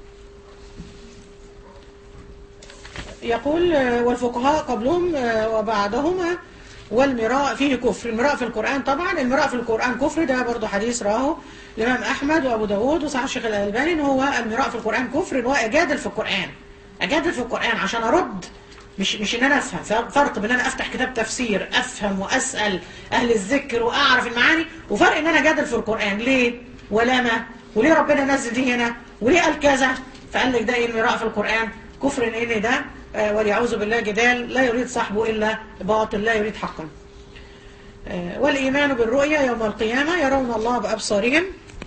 يقول آه، والفقهاء قبلهم آه، وبعدهما والمراء فيه كفر المراء في القرآن طبعا المراء في القرآن كفر ده برضو حديث راه الإمام أحمد وأبو داود وصحيح الشيخ الألباني إن هو المراء في القرآن كفر إن هو أجادل في القرآن أجادل في القرآن عشان أرد مش مش ان انا افهم فرق بين انا افتح كتاب تفسير افهم واسال اهل الذكر واعرف المعاني وفرق ان انا جادل في القران ليه ولا ما وليه ربنا نزل دي هنا وليه قال كذا فقال لك ده ايه المراء في القران كفر ان ان ده آه، وليعوذ بالله جدال لا يريد صاحبه الا باطل لا يريد حقا آه، والايمان بالرؤيا يوم القيامه يرون الله بابصارهم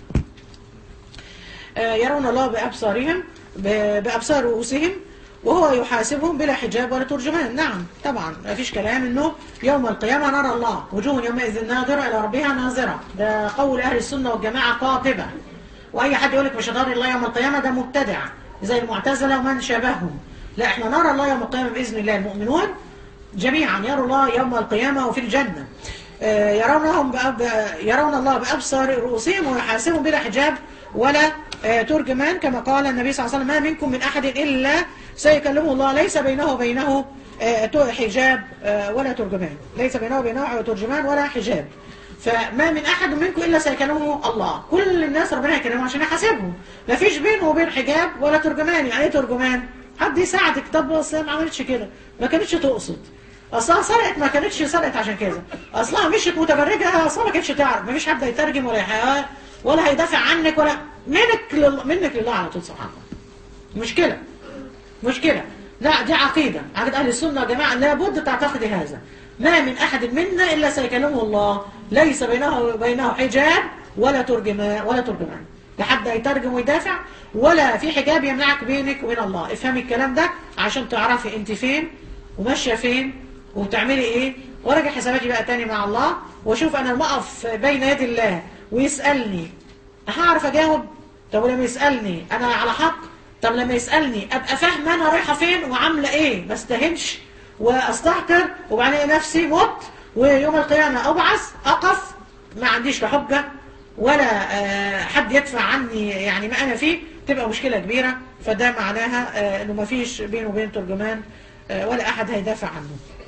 آه، يرون الله بأبصارهم ب- بأبصار رؤوسهم وهو يحاسبهم بلا حجاب ولا ترجمان نعم طبعا ما فيش كلام انه يوم القيامة نرى الله وجوه يومئذ ناظرة إلى ربها ناظرة ده قول أهل السنة والجماعة قاطبة وأي حد يقول لك مش هنرى الله يوم القيامة ده مبتدع زي المعتزلة ومن شابههم لا احنا نرى الله يوم القيامة بإذن الله المؤمنون جميعا يروا الله يوم القيامة وفي الجنة آه، يرونهم بأب... يرون الله بأبصار رؤوسهم ويحاسبهم بلا حجاب ولا آه، ترجمان كما قال النبي صلى الله عليه وسلم ما منكم من أحد إلا سيكلمه الله ليس بينه وبينه آه، تو- حجاب آه، ولا ترجمان ليس بينه وبينه ترجمان ولا حجاب فما من أحد منكم إلا سيكلمه الله كل الناس ربنا يكلمهم عشان يحاسبهم ما فيش بينه وبين حجاب ولا ترجمان يعني ايه ترجمان حد يساعدك طب بس هي ما عملتش كده ما كانتش تقصد اصلها سرقت ما كانتش سرقت عشان كده اصلها مشيت متبرجه اصلها ما كانتش تعرف ما فيش حد هيترجم ولا يح- ولا هيدافع عنك ولا منك لله منك لله على طول سبحان الله مشكله مشكله لا دي عقيده عقيده اهل السنه يا جماعه لابد تعتقدي هذا ما من احد منا الا سيكلمه الله ليس بينه وبينه حجاب ولا ترجمان ولا ترجمان لا حد هيترجم ويدافع ولا في حجاب يمنعك بينك وبين الله افهمي الكلام ده عشان تعرفي انت فين وماشيه فين وبتعملي ايه وراجع حساباتي بقى تاني مع الله واشوف انا لما اقف بين يدي الله ويسالني هعرف اجاوب طب ولما يسالني انا على حق طب لما يسالني ابقى فاهمه انا رايحه فين وعامله ايه ما استهنش واستهتر وبعدين ألاقي نفسي مت ويوم القيامه ابعث اقف ما عنديش لا حجه ولا آه، حد يدفع عني يعني ما انا فيه تبقى مشكله كبيره فده معناها آه، انه ما فيش بينه وبين ترجمان آه، ولا احد هيدافع عنه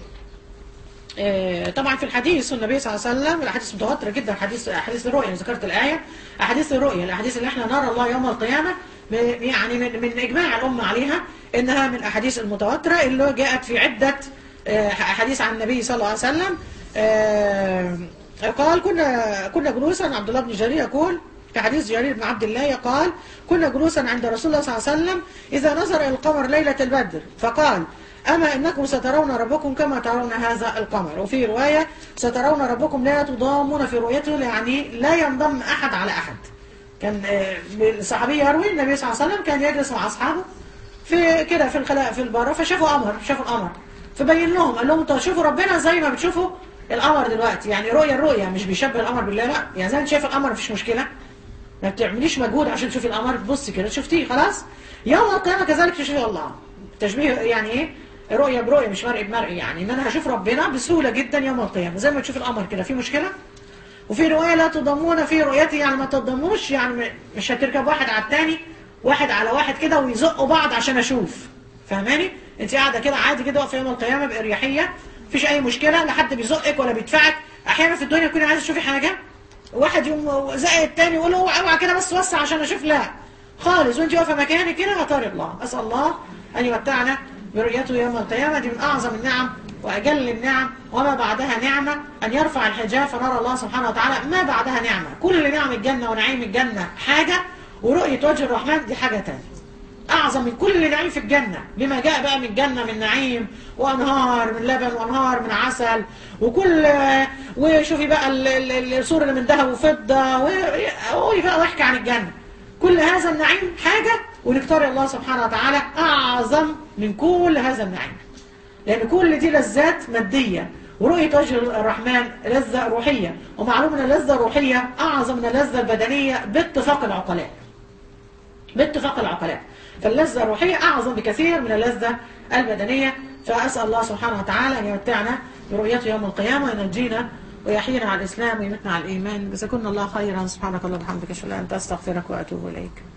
آه، طبعا في الحديث النبي صلى الله عليه وسلم الاحاديث متواتره جدا حديث احاديث الرؤيا أنا ذكرت الايه احاديث الرؤيا الاحاديث اللي احنا نرى الله يوم القيامه ب- يعني من, من اجماع الامه عليها انها من الاحاديث المتواتره اللي جاءت في عده آه، احاديث عن النبي صلى الله عليه وسلم آه، قال كنا كنا جلوسا عبد الله بن جرير يقول في حديث جرير بن عبد الله قال كنا جلوسا عند رسول الله صلى الله عليه وسلم إذا نظر إلى القمر ليلة البدر فقال أما إنكم سترون ربكم كما ترون هذا القمر وفي رواية سترون ربكم لا تضامون في رؤيته يعني لا ينضم أحد على أحد كان آه، الصحابي يروي النبي صلى الله عليه وسلم كان يجلس مع أصحابه في كده في الخلاء في البارة فشافوا قمر شافوا القمر فبين لهم قال لهم انتوا شوفوا ربنا زي ما بتشوفوا القمر دلوقتي يعني رؤية الرؤية مش بيشبه القمر بالله لا يعني زي ما انت شايف القمر مفيش مشكلة ما بتعمليش مجهود عشان تشوفي القمر تبصي كده شفتيه خلاص يوم القيامة كذلك تشوفي الله تشبيه يعني ايه رؤية برؤية مش مرئي بمرئي يعني ان انا هشوف ربنا بسهولة جدا يوم القيامة زي ما تشوف القمر كده في مشكلة وفي رواية لا تضمون في رؤيتي يعني ما تضموش يعني مش هتركب واحد على التاني واحد على واحد كده ويزقوا بعض عشان اشوف فاهماني انت قاعده كده عادي كده واقفه يوم القيامه باريحيه مفيش اي مشكله لا حد بيزقك ولا بيدفعك احيانا في الدنيا تكوني عايزه تشوفي حاجه واحد يقوم زق التاني يقول له اوعى كده بس وسع عشان اشوف لا خالص وانت واقفه مكانك كده هطار الله اسال الله ان يمتعنا برؤيته يوم القيامه دي من اعظم النعم واجل النعم وما بعدها نعمه ان يرفع الحجاب فنرى الله سبحانه وتعالى ما بعدها نعمه كل نعم الجنه ونعيم الجنه حاجه ورؤيه وجه الرحمن دي حاجه تانية أعظم من كل نعيم في الجنة بما جاء بقى من الجنة من نعيم وأنهار من لبن وأنهار من عسل وكل وشوفي بقى ال- ال- السور اللي من ذهب وفضة وقولي بقى واحكي عن الجنة كل هذا النعيم حاجة ونختار الله سبحانه وتعالى أعظم من كل هذا النعيم لأن كل دي لذات مادية ورؤية وجه الرحمن لذة روحية ومعلوم أن اللذة الروحية أعظم من اللذة البدنية باتفاق العقلاء باتفاق العقلاء فاللذة الروحية أعظم بكثير من اللذة البدنية فأسأل الله سبحانه وتعالى أن يمتعنا برؤيته يوم القيامة وينجينا ويحيينا على الإسلام ويمتنا على الإيمان جزاكم الله خيرا سبحانك اللهم وبحمدك أشهد أن لا إله إلا أنت أستغفرك وأتوب إليك